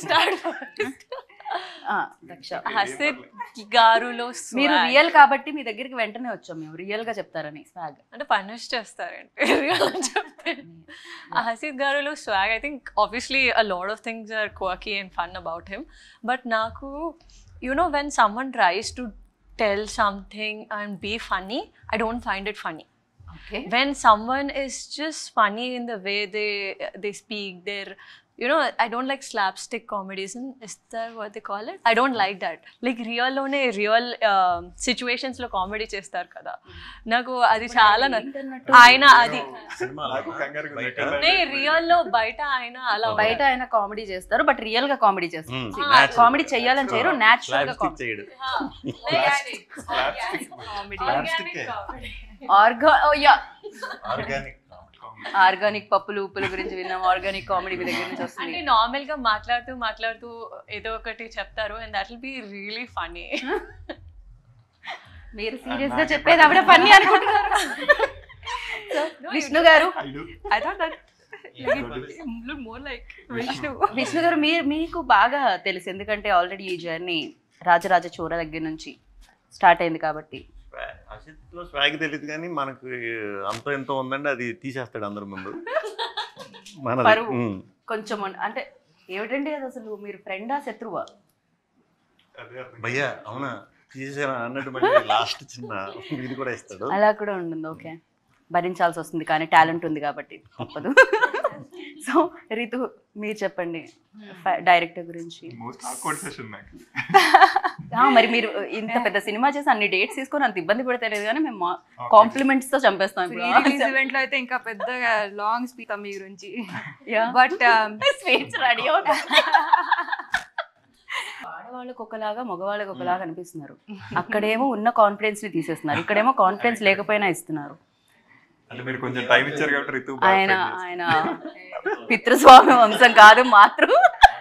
ఆ, దక్ష హసిత్ గారులో మీరు swag. రియల్ కాబట్టి మీ దగ్గరికి వెంటనే వచ్చాం మేము రియల్ గా చెప్తారని స్వాగ్ అంటే పనిష్ చేస్తారంటే real అని చెప్తే ఆ హసీద్ గారులో swag I think obviously a lot of things are quirky and fun about him but నాకు you know when someone tries to tell something and be funny I don't find it funny okay when someone is just funny in the way they they speak they're you know i don't like slapstick comedies and is that what they call it i don't like that like real లోనే real situations లో comedy చేస్తారు కదా నాకు అది చాలా న- ఆయన అది నాకు కంగారుగా ఉంది. బయట నే రియల్ లో బయట ఆయన అలా బయట ఆయన కామెడీ చేస్తారు బట్ రియల్ గా కామెడీ చేస్తారు Hmm, natural. కామెడీ చెయ్యాలని చేయరు న్యాచురల్ గా Slapstick చేయడు ఆర్గా యా ఆర్గానిక్ ఆర్గానిక్ పప్పులు ఉప్పుల గురించి విన్నాం ఆర్గానిక్ కామెడీ మీ దగ్గర నుంచి వస్తుంది అంటే నార్మల్ గా మాట్లాడుతూ మాట్లాడుతూ ఏదో ఒకటి చెప్తారు and that will be really funny మీరు సీరియస్ గా చెప్పేది ఆవిడ పని అనుకుంటున్నారు So, విష్ణు గారు I thought that like, it looked more like Vishnu. Vishnu గారు మీరు మీకు బాగా తెలుసు ఎందుకంటే ఆల్రెడీ ఈ జర్నీ రాజరాజ చోర దగ్గర నుంచి స్టార్ట్ అయింది కాబట్టి అసిత్లో స్వాగ్ తెలియదు కానీ మనకు అంత ఎంతో ఉందండి అది తీసేస్తాడు అందరి ముందు మనది పరువు. ఉమ్. కొంచెం ఉన్- అంటే ఏమిటండి అది అసలు మీరు ఫ్రెండా శత్రువా భయ్యా అవునా తీసేసాను అన్నట్టు మళ్ళీ లాస్ట్ చిన్న ఇది కూడా ఇస్తాడు అలా కూడా ఉంటుంది ఓకే భరించాల్సి వస్తుంది కానీ టాలెంట్ ఉంది కాబట్టి తప్పదు సో రితు మీరు చెప్పండి డైరెక్టర్ గురించి మోస్ట్ ఆక్వర్డ్ సెషన్ నాకు ఆ, మరి మీరు ఇంత పెద్ద సినిమా చేసి అన్ని డేట్స్ తీసుకొని అంత ఇబ్బంది పడతలేదు కానీ మేము కాంప్లిమెంట్స్ తో చంపేస్తాం ప్రీ ఇప్పుడు రిలీజ్ ఈవెంట్ లో అయితే ఇంకా పెద్దగా లాంగ్ స్పీచ్ మీ గురించి Yeah. బట్ స్పీచ్ రెడీ ఆడవాళ్ళకి ఒకలాగా మగవాళ్ళకి ఒకలాగా అనిపిస్తున్నారు అక్కడేమో ఉన్న కాన్ఫిడెన్స్ ని తీసేస్తున్నారు ఇక్కడేమో కాన్ఫిడెన్స్ లేకపోయినా ఇస్తున్నారు అంటే మీరు కొంచెం టైం ఇచ్చారు కాబట్టి రితు బాగా ఆయన fight చేశారు. ఆయన పితృస్వామి వంశం కాదు మాతృ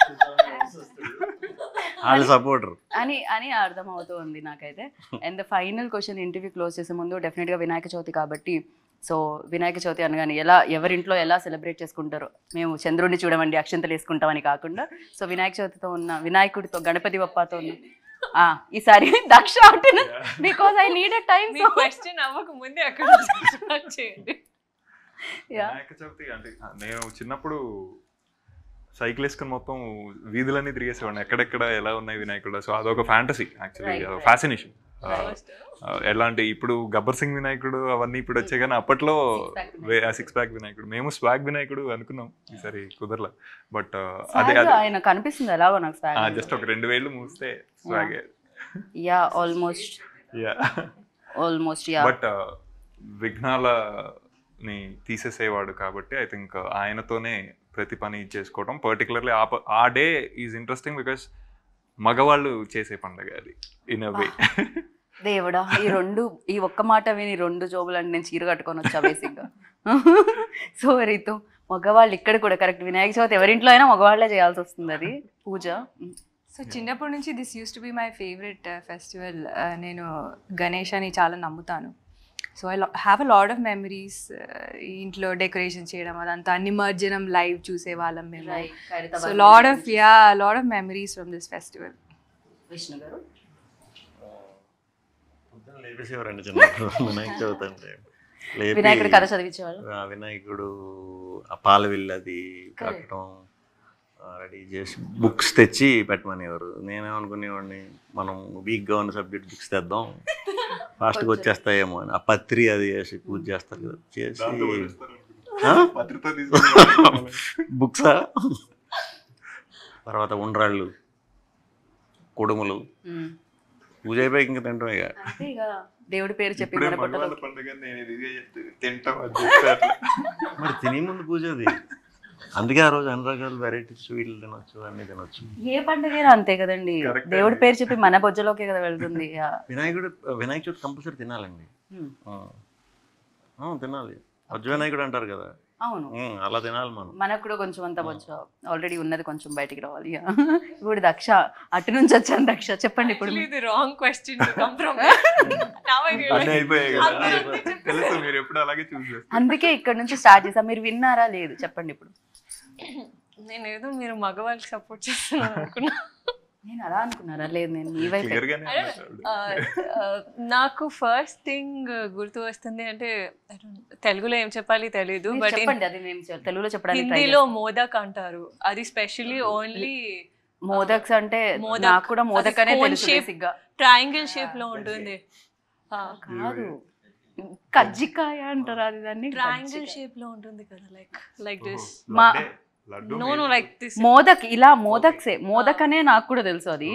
వాళ్ళ సపోర్టర్ అని అని అర్థం అవుతూ ఉంది నాకైతే and the final question interview close చేసే ముందు డెఫినెట్గా వినాయక చవితి కాబట్టి సో వినాయక చవితి అనగానే ఎలా ఎవరింట్లో ఎలా సెలబ్రేట్ చేసుకుంటారో మేము చంద్రుడిని చూడమండి అక్షంతలు వేసుకుంటామని కాకుండా సో వినాయక చవితితో ఉన్న వినాయకుడితో గణపతి బప్పతో ఉన్న ఆ, ఈసారి దక్ష బికాస్ ఐ నీడ్ టైం మీ క్వశ్చన్ అవ్వక ముందే అక్కడ start చేయండి వినాయక చవితి అంటే నేను చిన్నప్పుడు సైకిల్ వేసుకుని మొత్తం వీధులన్నీ తిరిగేసేవాడిని ఎక్కడెక్కడ ఎలా ఉన్నాయి వినాయకుడు సో అదొక fantasy actually Right, right. Fascination ఎలాంటి ఇప్పుడు గబ్బర్ సింగ్ వినాయకుడు అవన్నీ ఇప్పుడు వచ్చాయి కానీ అప్పట్లో Six pack సిక్స్ ప్యాక్ వినాయకుడు మేము స్వాగ్ వినాయకుడు అనుకున్నాం ఈసారి కుదరలా బట్ అదే Swag అదే ఆయన కనిపిస్తుంది ఎలాగో నాకు స్వాగ్ జస్ట్ ఒక రెండు వేలు మూస్తే Swag yeah almost yeah almost yeah but విఘ్నాలని తీసేసేవాడు కాబట్టి ఐ థింక్ ఆయనతోనే ప్రతి పని చేసుకోవడం పర్టికులర్లీ ఆ ప- ఆ డే ఈజ్ ఇంట్రెస్టింగ్ బికాస్ మగవాళ్ళు చేసే పండగ అది ఇన్ అ వే దేవుడా ఈ రెండు ఈ ఒక్క మాట విని రెండు జోబులు అంటే నేను చీర కట్టుకొని వచ్చా బేసిక్గా సో రీతు మగవాళ్ళు ఇక్కడ కూడా కరెక్ట్ వినాయక చవితి ఎవరింట్లో అయినా మగవాళ్ళే చేయాల్సి వస్తుంది అది పూజ సో చిన్నప్పటి నుంచి this used to be my favourite festival నేను గణేష్ అని చాలా నమ్ముతాను so I have a lot of memories ఇంట్లో డెకరేషన్ చేయడం అదంతా నిమజ్జనం లైవ్ చూసే వాళ్ళం మేము so lot of yeah lot of memories from this festival Vishnu garu పొద్దున్న లేపేసేవారండి చిన్నప్పుడు వినాయక చవితి అంటే లేపి వినాయకుడి కథ చదివించేవాళ్ళు ఆ వినాయకుడు ఆ పాల విల్లది కట్టడం రెడీ చేసి బుక్స్ తెచ్చి పెట్టమనేవారు నేనేమనుకునేవాడిని మనం వీక్గా ఉన్న సబ్జెక్ట్ బుక్స్ తెద్దాం ఫాస్ట్గా వచ్చేస్తాయేమో అని ఆ పత్రి అది చేసి పూజ చేస్తారు కదా చేసి ఆ? బుక్సా తర్వాత ఉండ్రాళ్ళు కుడుములు ఉమ్. పూజ అయిపోయి ఇంకా తింటాం ఇక అంతే ఇక దేవుడి పేరు చెప్పి ఇప్పుడే మన పొట్టలో మగవాళ్ళ పండుగ నేను ఇది చెప్తే తింటాం అది చెప్తే అట్లా. మరి తినే ముందు పూజ అది అందుకే ఆ రోజు అన్ని రకాల వెరైటీస్ స్వీట్లు తినొచ్చు అన్ని తినొచ్చు ఏ పండుగైనా అంతే కదండి Correct దేవుడి అండి. పేరు చెప్పి మన బొజ్జలోకే కదా వెళ్తుంది యా. వినాయకుడు వినాయక చవితి కంపల్సరీ తినాలండి ఉమ్. ఆ. ఆ, తినాలి వజ్ర వినాయకుడు అంటారు కదా అవును ఉమ్, అలా తినాలి మనం మనకు కూడా కొంచెం అంత బొజ్జ ఆల్రెడీ ఉన్నది కొంచెం బయటికి రావాలి యా. ఇప్పుడు దక్ష అటు నుంచి వచ్చాను దక్ష చెప్పండి ఇప్పుడు Actually, the wrong question to come from. now I అన్నీ realize. అయిపోయాయి కదా అందరూ తెలుసు మీరు ఎప్పుడు అలాగే చూస్ చేస్తారు అందుకే ఇక్కడ నుంచి స్టార్ట్ చేసా మీరు విన్నారా లేదు చెప్పండి ఇప్పుడు నేను ఏదో మీరు మగవాళ్ళకి సపోర్ట్ చేస్తున్నాను అనుకున్నా నేను అలా అనుకున్నారా లేదు నేను మీ వైపు క్లియర్ గానే అన్నట్టు ఆవిడ. ఆ, ఆ, నాకు ఫస్ట్ థింగ్ గుర్తు వస్తుంది అంటే I don't know, తెలుగులో ఏం చెప్పాలి తెలీదు మీరు బట్ చెప్పండి అది మేము చె- తెలుగులో చెప్పడానికి try హిందీలో చేస్తాం. మోదక్ అంటారు అది స్పెషల్లీ ఓన్లీ మోదక్స్ అంటే మోదక్. నాకు కూడా మోదక్ అనే అది cone తెలుసు shape. basic గా ట్రయాంగిల్ షేప్ లో ఉంటుంది కాదు కజ్జికాయ అంటారు అది దాన్ని ట్రయాంగిల్ కజ్జికాయ. షేప్ లో ఉంటుంది కదా లైక్ లైక్ దిస్ మా- లడ్డే. Laddu no no like this modak ఇలా మోదక్సే మోదక్ అనే నాకు కూడా తెలుసు అది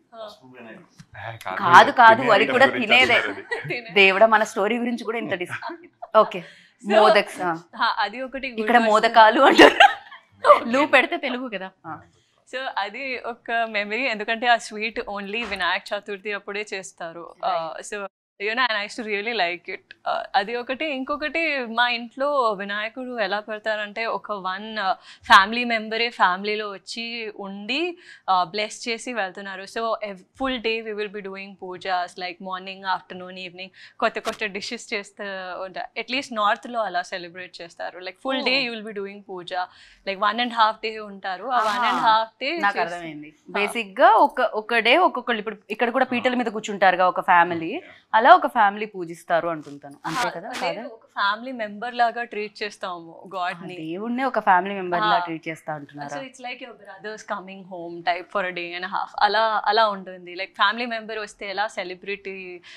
ఏ, కాదు, కాదు కాదు తినే అది item కూడా గురించి తినేదే అంటున్నారు అది. దేవుడా మన స్టోరీ గురించి కూడా ఇంత డిస్ ఓకే మోదక్స్ ఆ. అది ఒకటి ఇక్కడ మోదకాలు అంటారు లూ పెడితే తెలుగు కదా ఆ. సో అది ఒక మెమరీ ఎందుకంటే ఆ స్వీట్ ఓన్లీ వినాయక చతుర్థి అప్పుడే చేస్తారు so you know and I used to really like it అది ఒకటి ఇంకొకటి మా ఇంట్లో వినాయకుడు ఎలా పెడతారంటే ఒక వన్ ఫ్యామిలీ మెంబరే ఫ్యామిలీలో వచ్చి ఉండి బ్లెస్ చేసి వెళ్తున్నారు so full day we will be doing pujas like morning afternoon evening కొత్త కొత్త డిషెస్ చేస్తూ ఉంటారు అట్లీస్ట్ నార్త్లో అలా సెలబ్రేట్ చేస్తారు like full day you will be doing puja like one and half day ఉంటారు ఆ వన్ అండ్ ఆహా. హాఫ్ డే నాకు అర్థమైంది బేసిక్ గా ఒక ఒక డే ఒక్కొక్కళ్ళు ఇప్పుడు ఇక్కడ కూడా పీటల మీద కూర్చుంటారుగా ఒక ఫ్యామిలీ అలా ఒక ఫ్యామిలీ పూజిస్తారు అంటుంటాను అంతే కదా కాదా ఒక ఫ్యామిలీ మెంబర్ లాగా ట్రీట్ చేస్తాము గాడ్ ని దేవుణ్ణి ఒక ఫ్యామిలీ మెంబర్ లా ఆ. ట్రీట్ చేస్తా అంటున్నారా so it's like your brother's coming home type for day and half అలా అలా ఉంటుంది లైక్ ఫ్యామిలీ మెంబర్ వస్తే ఎలా సెలబ్రిటీ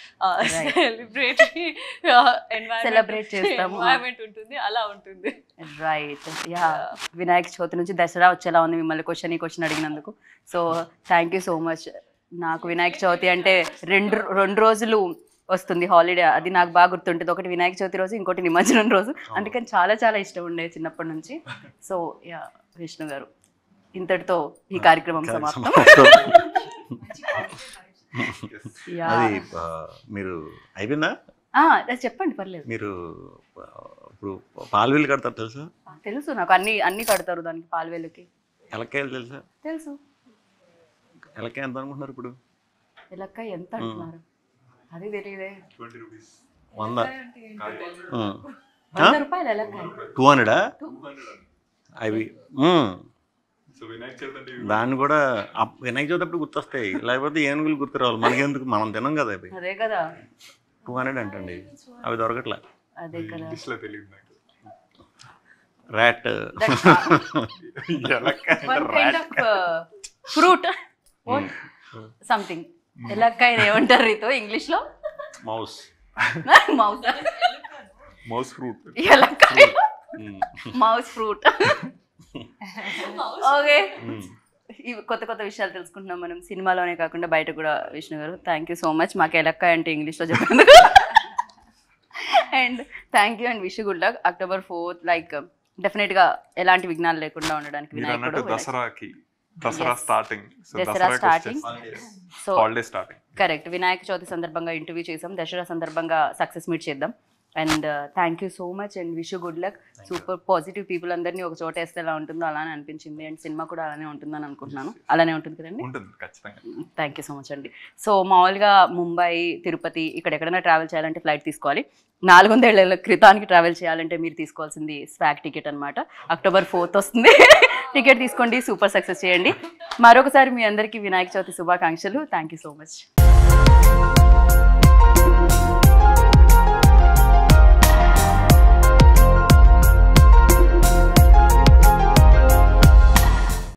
సెలబ్రిటీ Celebrate చేస్తాము. ఎన్వైరన్మెంట్ ఉంటుంది అలా ఉంటుంది రైట్ యా వినాయక చవితి నుంచి దసరా వచ్చేలా ఉంది మిమ్మల్ని క్వశ్చన్ ఈ క్వశ్చన్ అడిగినందుకు so thank you so much నాకు వినాయక చవితి అంటే రెండు రెండు రోజులు వస్తుంది హాలిడే అది నాకు బాగా గుర్తుంటుంది ఒకటి వినాయక చవితి రోజు ఇంకోటి నిమజ్జనం రోజు అందుకని చాలా చాలా ఇష్టం ఉండేది చిన్నప్పటి నుంచి సో యా విష్ణు గారు ఇంతటితో ఈ కార్యక్రమం సమాప్తం యా అది ఆ, మీరు అయిపోయిందా ఆ, అది చెప్పండి పర్లేదు మీరు ఆ, ఇప్పుడు పాలవీలు కడతారు తెలుసా తెలుసు నాకు అన్ని అన్ని కడతారు దానికి పాలవేలుకి ఎలక్కాయలు తెలుసా తెలుసు ఎలక్కాయ ఎంత అనుకుంటున్నారు ఇప్పుడు ఎలక్క ఎంత అంటున్నారు అది తెలియదే ట్వంటీ రూపీస్ వంద వంద రూపాయలు ఎలక్క టూ హండ్రెడా అవి మ్మ్. సో వినాయక చవితి అంటే దాన్ని కూడా అప్- వినాయక చవితి అప్పుడు గుర్తొస్తాయి లేకపోతే ఏనుగులు గుర్తు రావాలి మనకెందుకు మనం తినం కదా అవి అదే కదా టూ హండ్రెడ్ అంటండి అవి దొరకట్లే అదే కదా ఇంగ్లీష్లో తెలియదు నాకు rat one kind of fruit something ఎలక్కాయ ఏమంటారు రీతో ఇంగ్లీష్ లో మౌస్ మౌస్ మౌస్ ఫ్రూట్ ఎలక్కాయ మౌస్ ఫ్రూట్ ఓకే ఇవి కొత్త కొత్త విషయాలు తెలుసుకుంటున్నాం మనం సినిమాలోనే కాకుండా బయట కూడా విష్ణు గారు థ్యాంక్ యూ సో మచ్ మాకు ఎలక్కాయ అంటే ఇంగ్లీష్లో చెప్పండి and thank you and wish good luck October fourth like డెఫినెట్గా ఎలాంటి విఘ్నాలు లేకుండా ఉండడానికి మీరు అన్నట్టు వినాయకుడు దసరాకి Dasara starting so Dasara starting so holiday starting correct Vinayaka Chavithi సందర్భంగా ఇంటర్వ్యూ చేసాం దసరా సందర్భంగా సక్సెస్ మీట్ చేద్దాం and thank you so much and wish good luck super positive people అందరినీ ఒక చోట వేస్తే ఎలా ఉంటుందో అలానే అనిపించింది అండ్ సినిమా కూడా అలానే ఉంటుందని అనుకుంటున్నాను అలానే ఉంటుంది కదండి ఉంటుంది ఖచ్చితంగా థ్యాంక్ యూ సో మచ్ అండి సో మామూలుగా ముంబై తిరుపతి ఇక్కడ ఎక్కడైనా ట్రావెల్ చేయాలంటే ఫ్లైట్ తీసుకోవాలి నాలుగు వందేళ్ల క్రితానికి ట్రావెల్ చేయాలంటే మీరు తీసుకోవాల్సింది స్వాగ్ టికెట్ అనమాట అక్టోబర్ ఫోర్త్ వస్తుంది టికెట్ తీసుకోండి సూపర్ సక్సెస్ చేయండి మరొకసారి మీ అందరికీ వినాయక చవితి శుభాకాంక్షలు థ్యాంక్ యూ సో మచ్